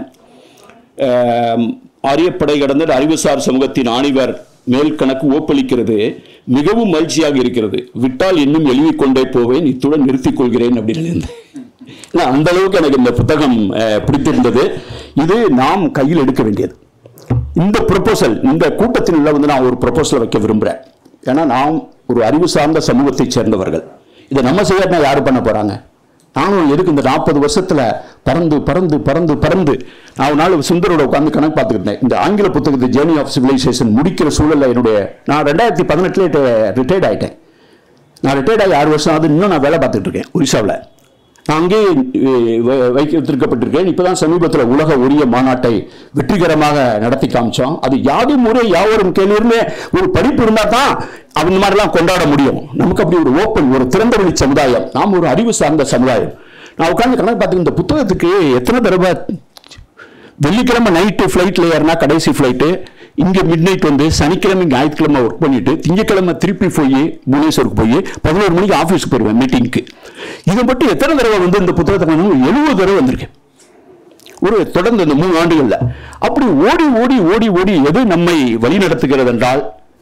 ஆம், ஆரியப்படை கடந்த அறிவுசார் சமூகத்தின் ஆணிவர் மேல் கணக்கு ஓப்பளிக்கிறது மிகவும் மகிழ்ச்சியாக இருக்கிறது விட்டால் இன்னும் எழுதிக் கொண்டே போவேன் இத்துடன் நிறுத்திக் கொள்கிறேன் அப்படின்னு எழுந்தேன் ஏன்னா, அந்த அளவுக்கு எனக்கு இந்த புத்தகம் அஹ், பிடித்திருந்தது இது நாம் கையில் எடுக்க வேண்டியது இந்த ப்ரொபோசல் இந்த கூட்டத்தில் உள்ள வந்து நான் ஒரு ப்ரொபோசல் வைக்க விரும்புகிறேன் ஏன்னா நாம் ஒரு அறிவு சார்ந்த சமூகத்தைச் சேர்ந்தவர்கள் இதை நம்ம செய்யாட்டினா யாரு பண்ண போறாங்க நானும் எதுக்கு இந்த நாற்பது வருஷத்துல பறந்து பறந்து பறந்து பறந்து நான் ஒரு நாள் சுந்தரோட உட்கார்ந்து கணக்கு பார்த்துக்கிட்டேன் இந்த ஆங்கில புத்தகத்தை ஜேர்னி ஆஃப் சிவிலைசேஷன் முடிக்கிற சூழல்ல என்னுடைய நான் ரெண்டாயிரத்தி பதினெட்டுல ரிட்டையர்ட் ஆயிட்டேன் நான் ரிட்டையர்ட் ஆகி ஆறு வருஷம் ஆகுது இன்னும் நான் வேலை பார்த்துட்டு இருக்கேன் ஒரிசாவில் நான் அங்கேயே அஹ், வ- வைத்திருக்கப்பட்டிருக்கேன் இப்பதான் சமீபத்தில் உலக உரிய மாநாட்டை வெற்றிகரமாக நடத்தி காமிச்சோம் அது யாரும் முறை யாவரும் கேள்வியுமே ஒரு படிப்பு இருந்தா தான் அந்த மாதிரிலாம் கொண்டாட முடியும் நமக்கு அப்படி ஒரு ஓப்பன் ஒரு திறந்தவெளி சமுதாயம் நாம் ஒரு அறிவு சார்ந்த சமுதாயம் நான் உட்காந்து கணக்கு பார்த்து இந்த புத்தகத்துக்கு எத்தனை தடவை வெள்ளிக்கிழமை நைட்டு ஃப்ளைட்டில் ஏறினா கடைசி ஃப்ளைட்டு இங்கே மிட் நைட் வந்து சனிக்கிழமை ஞாயிற்றுக்கிழமை ஒர்க் பண்ணிட்டு திங்கக்கிழமை திருப்பி போய் புவனேஸ்வருக்கு போய் பதினோரு மணிக்கு ஆஃபீஸ்க்கு போயிடுவேன் மீட்டிங்க்கு இதை மட்டும் எத்தனை தடவை வந்து இந்த புத்தகத்தை நான் எழுபது தடவை வந்திருக்கேன் ஒரு தொடர்ந்து இந்த மூணு ஆண்டுகள்ல அப்படி ஓடி ஓடி ஓடி ஓடி எது நம்மை வழி நடத்துகிறது என்றால்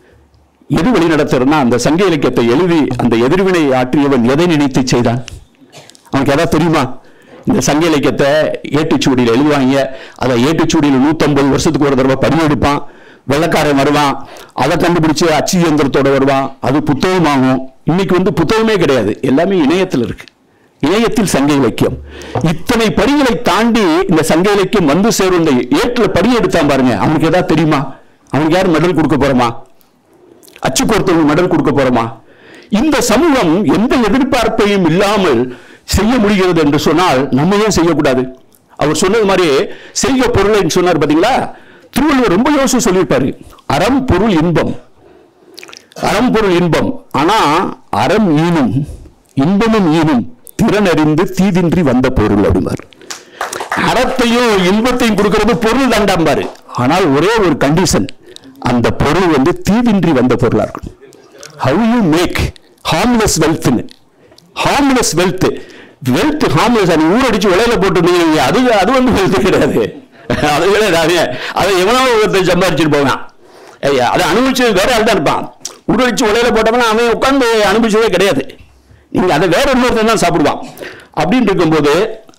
எது வழி நடத்துறதுன்னா அந்த சங்க இலக்கியத்தை எழுதி அந்த எதிர்வினை ஆற்றியவன் எதை நினைத்து செய்தான் அவனுக்கு எதாவது தெரியுமா இந்த சங்க இலக்கியத்தை ஏட்டுச்சூடியில் எழுதுவாங்க அதை ஏட்டுச்சூடியில் நூற்றம்பது வருஷத்துக்கு ஒரு தடவை பதிவெடுப்பான் வெள்ளக்காரன் வருவான் அதை கண்டுபிடிச்சு அச்சு இயந்திரத்தோட வருவான் அது புத்தகமாகும் இன்னைக்கு வந்து புத்தகமே கிடையாது எல்லாமே இணையத்தில் இருக்கு இணையத்தில் சங்க இலக்கியம் இத்தனை படிகளை தாண்டி இந்த சங்க இலக்கியம் வந்து சேரும் இந்த ஏட்டுல படி எடுத்தான் பாருங்க அவனுக்கு ஏதாவது தெரியுமா அவனுக்கு யார் மெடல் கொடுக்க போறோமா அச்சு கொடுத்தவங்க மெடல் கொடுக்க போறோமா இந்த சமூகம் எந்த எதிர்பார்ப்பையும் இல்லாமல் செய்ய முடிகிறது என்று சொன்னால் நம்ம ஏன் செய்யக்கூடாது அவர் சொன்னது மாதிரி செய்க பொருளைன்னு சொன்னார் பாத்தீங்களா திருவள்ளுவர் ரொம்ப யோசிச்சு சொல்லியிருப்பாரு அறம் பொருள் இன்பம் அறம் பொருள் இன்பம் ஆனா அறம் ஈனும் இன்பமும் ஈனும் திறனறிந்து தீதின்றி வந்த பொருள் அப்படிம்பார் அறத்தையும் இன்பத்தையும் கொடுக்கிறது பொருள் தாண்டாம்பாரு ஆனால் ஒரே ஒரு கண்டிஷன் அந்த பொருள் வந்து தீதின்றி வந்த பொருளா இருக்கணும் ஹவு யூ மேக் ஹார்ம்லெஸ் வெல்த்னு ஹார்ம்லெஸ் வெல்த் வெல்த் ஹார்ம்லெஸ் அது ஊரடிச்சு விலையில போட்டுருந்தீங்க அது அது வந்து வெல்த் கிடையாது அது கிடையாது அதை எவனோ ஒருத்தர் சம்பாதிச்சுட்டு போவான் ஐயா அதை அனுபவிச்சது வேற ஆள் தான் இருப்பான் ஊரடிச்சு விலையில போட்டவனா அவன் உட்காந்து அனுபவிச்சதே கிடையாது நீங்க அதை வேற இன்னொருத்தன் தான் சாப்பிடுவான் அப்படின்னு இருக்கும்போது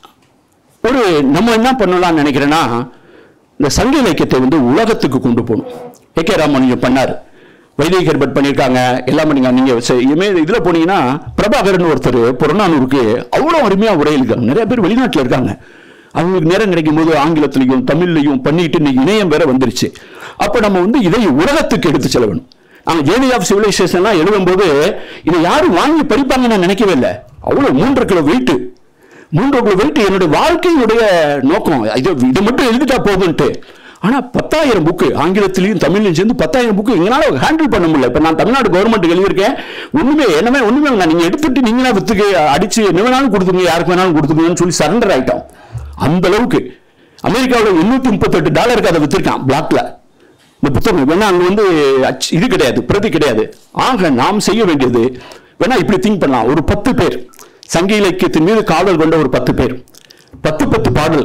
ஒரு நம்ம என்ன பண்ணலாம்னு நினைக்கிறேன்னா இந்த சங்க இலக்கியத்தை வந்து உலகத்துக்கு கொண்டு போகணும் ஏ கே ராமன் பண்ணார் வைதிக ஹெர்பட் பண்ணியிருக்காங்க எல்லாம் பண்ணீங்க நீங்க செ- இனிமே இதுல போனீங்கன்னா பிரபாகரன் ஒருத்தர் புறநானூருக்கு அவ்வளோ அருமையா உரை எழுதுறாங்க நிறைய பேர் வெளிநாட்டுல இருக்காங்க அவங்களுக்கு நேரம் கிடைக்கும் போது ஆங்கிலத்திலையும் தமிழ்லையும் பண்ணிட்டு இன்னைக்கு இணையம் வேற வந்துருச்சு அப்ப நம்ம வந்து இதை உலகத்துக்கு எடுத்து செல்லணும் நாங்கள் ஜேர்னி ஆஃப் சிவிலைசேஷன்லாம் எழுதும்போது இதை யாரும் வாங்கி படிப்பாங்கன்னு நான் நினைக்கவே இல்லை அவ்வளோ மூன்று கிலோ வெயிட்டு மூன்று கிலோ வெயிட் என்னுடைய வாழ்க்கையினுடைய நோக்கம் இது இது மட்டும் எழுதிட்டா போதும்ட்டு ஆனா பத்தாயிரம் புக்கு ஆங்கிலத்திலையும் தமிழ்லையும் சேர்ந்து பத்தாயிரம் புக்கு எங்களால ஹேண்டில் பண்ண முடியல இப்ப நான் தமிழ்நாடு கவர்மெண்ட் எழுதியிருக்கேன் ஒண்ணுமே என்னமே ஒண்ணுமே வேணாம் நீங்க எடுத்துட்டு நீங்களா வித்துக்கு அடிச்சு என்ன வேணாலும் கொடுத்துங்க யாருக்கு வேணாலும் கொடுத்துங்கன்னு சொல்லி சரண்டர் ஆயிட்டோம் அந்த அளவுக்கு அமெரிக்காவில் எண்ணூத்தி முப்பத்தெட்டு டாலருக்கு அதை வித்திருக்கான் பிளாக்ல இந்த புத்தகம் வேணா அங்க வந்து அச்சு- இது கிடையாது பிரதி கிடையாது ஆக நாம் செய்ய வேண்டியது வேணா இப்படி திங்க் பண்ணலாம் ஒரு பத்து பேர் சங்க இலக்கியத்தின் மீது காதல் கொண்ட ஒரு பத்து பேர் பத்து பத்து பாடல்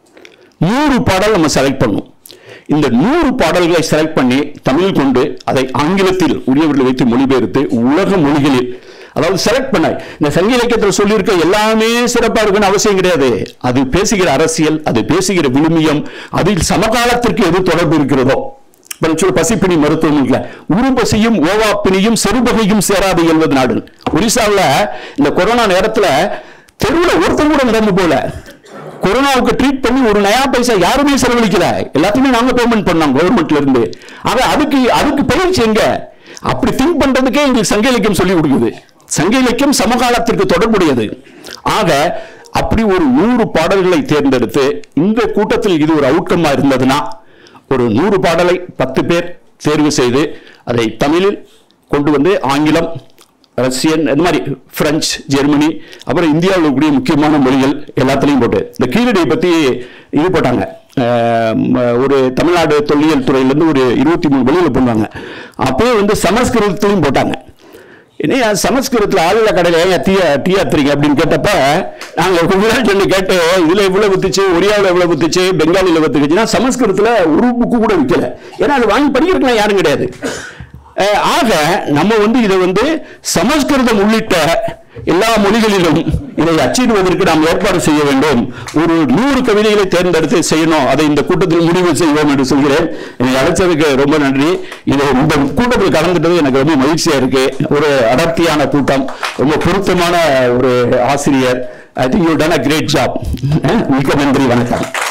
நூறு பாடல் நம்ம செலக்ட் பண்ணும் இந்த நூறு பாடல்களை செலக்ட் பண்ணி தமிழ் கொண்டு அதை ஆங்கிலத்தில் உரியவர்களை வைத்து மொழிபெயர்த்து உலக மொழிகளில் அதாவது செலக்ட் பண்ண இந்த சங்க இலக்கியத்தில் சொல்லியிருக்க எல்லாமே சிறப்பா இருக்குன்னு அவசியம் கிடையாது அது பேசுகிற அரசியல் அது பேசுகிற விழுமியம் அதில் சமகாலத்திற்கு எது தொடர்பு இருக்கிறதோ இப்ப நான் சொல்ல பசிப்பிணி மருத்துவம் இல்ல உருபசியும் ஓவாப்பினியும் செருபகையும் சேராது என்பது நாடு ஒரிசாவில் இந்த கொரோனா நேரத்துல தெருவில் ஒருத்தர் கூட நடந்து போல கொரோனாவுக்கு ட்ரீட் பண்ணி ஒரு நயா பைசா யாருமே செலவழிக்கல எல்லாத்தையுமே நாங்க பேமெண்ட் பண்ணோம் கவர்மெண்ட்ல இருந்து ஆக அதுக்கு அதுக்கு பயிற்சி எங்க அப்படி திங்க் பண்றதுக்கே எங்களுக்கு சங்க இலக்கியம் சொல்லி கொடுக்குது சங்க இலக்கியம் சமகாலத்திற்கு தொடர்புடையது ஆக அப்படி ஒரு நூறு பாடல்களை தேர்ந்தெடுத்து இந்த கூட்டத்தில் இது ஒரு அவுட்கம்மா இருந்ததுன்னா ஒரு நூறு பாடலை பத்து பேர் தேர்வு செய்து அதை தமிழில் கொண்டு வந்து ஆங்கிலம் ரஷ்யன் இந்த மாதிரி பிரெஞ்சு ஜெர்மனி அப்புறம் இந்தியாவில் இருக்கக்கூடிய முக்கியமான மொழிகள் எல்லாத்துலேயும் போட்டு இந்த கீழடியை பற்றி இது போட்டாங்க அஹ் ம- ஒரு தமிழ்நாடு தொல்லியல் துறையிலேருந்து ஒரு இருபத்தி மூணு மொழியில் போடுவாங்க அப்போயே வந்து சமஸ்கிருதத்திலையும் போட்டாங்க என்னையா சமஸ்கிருதத்தில் ஆளுல கடையில் ஏன் டீ டீ ஆத்துறீங்க அப்படின்னு கேட்டப்ப நாங்கள் குஜராத் சொல்லி கேட்டு இதில் இவ்வளோ வித்துச்சு ஒரியாவில் எவ்வளோ வித்துச்சு பெங்காலியில் வித்துக்குச்சுன்னா சமஸ்கிருதத்தில் ஒரு புக்கு கூட விற்கல ஏன்னா அது வாங்கி படிக்கிறதுலாம் யாரும் கிடையாது அஹ் ஆக நம்ம வந்து இதை வந்து சமஸ்கிருதம் உள்ளிட்ட எல்லா மொழிகளிலும் இதை அச்சிடுவதற்கு நாம் ஏற்பாடு செய்ய வேண்டும் ஒரு நூறு கவிதைகளை தேர்ந்தெடுத்து செய்யணும் அதை இந்த கூட்டத்தில் முடிவு செய்வோம் என்று சொல்கிறேன் என்னை அழைச்சதுக்கு ரொம்ப நன்றி இது இந்த கூட்டத்தில் கலந்துட்டது எனக்கு ரொம்ப மகிழ்ச்சியா இருக்கு ஒரு அடர்த்தியான கூட்டம் ரொம்ப பொருத்தமான ஒரு ஆசிரியர் I think you done a great job மிக்க நன்றி வணக்கம்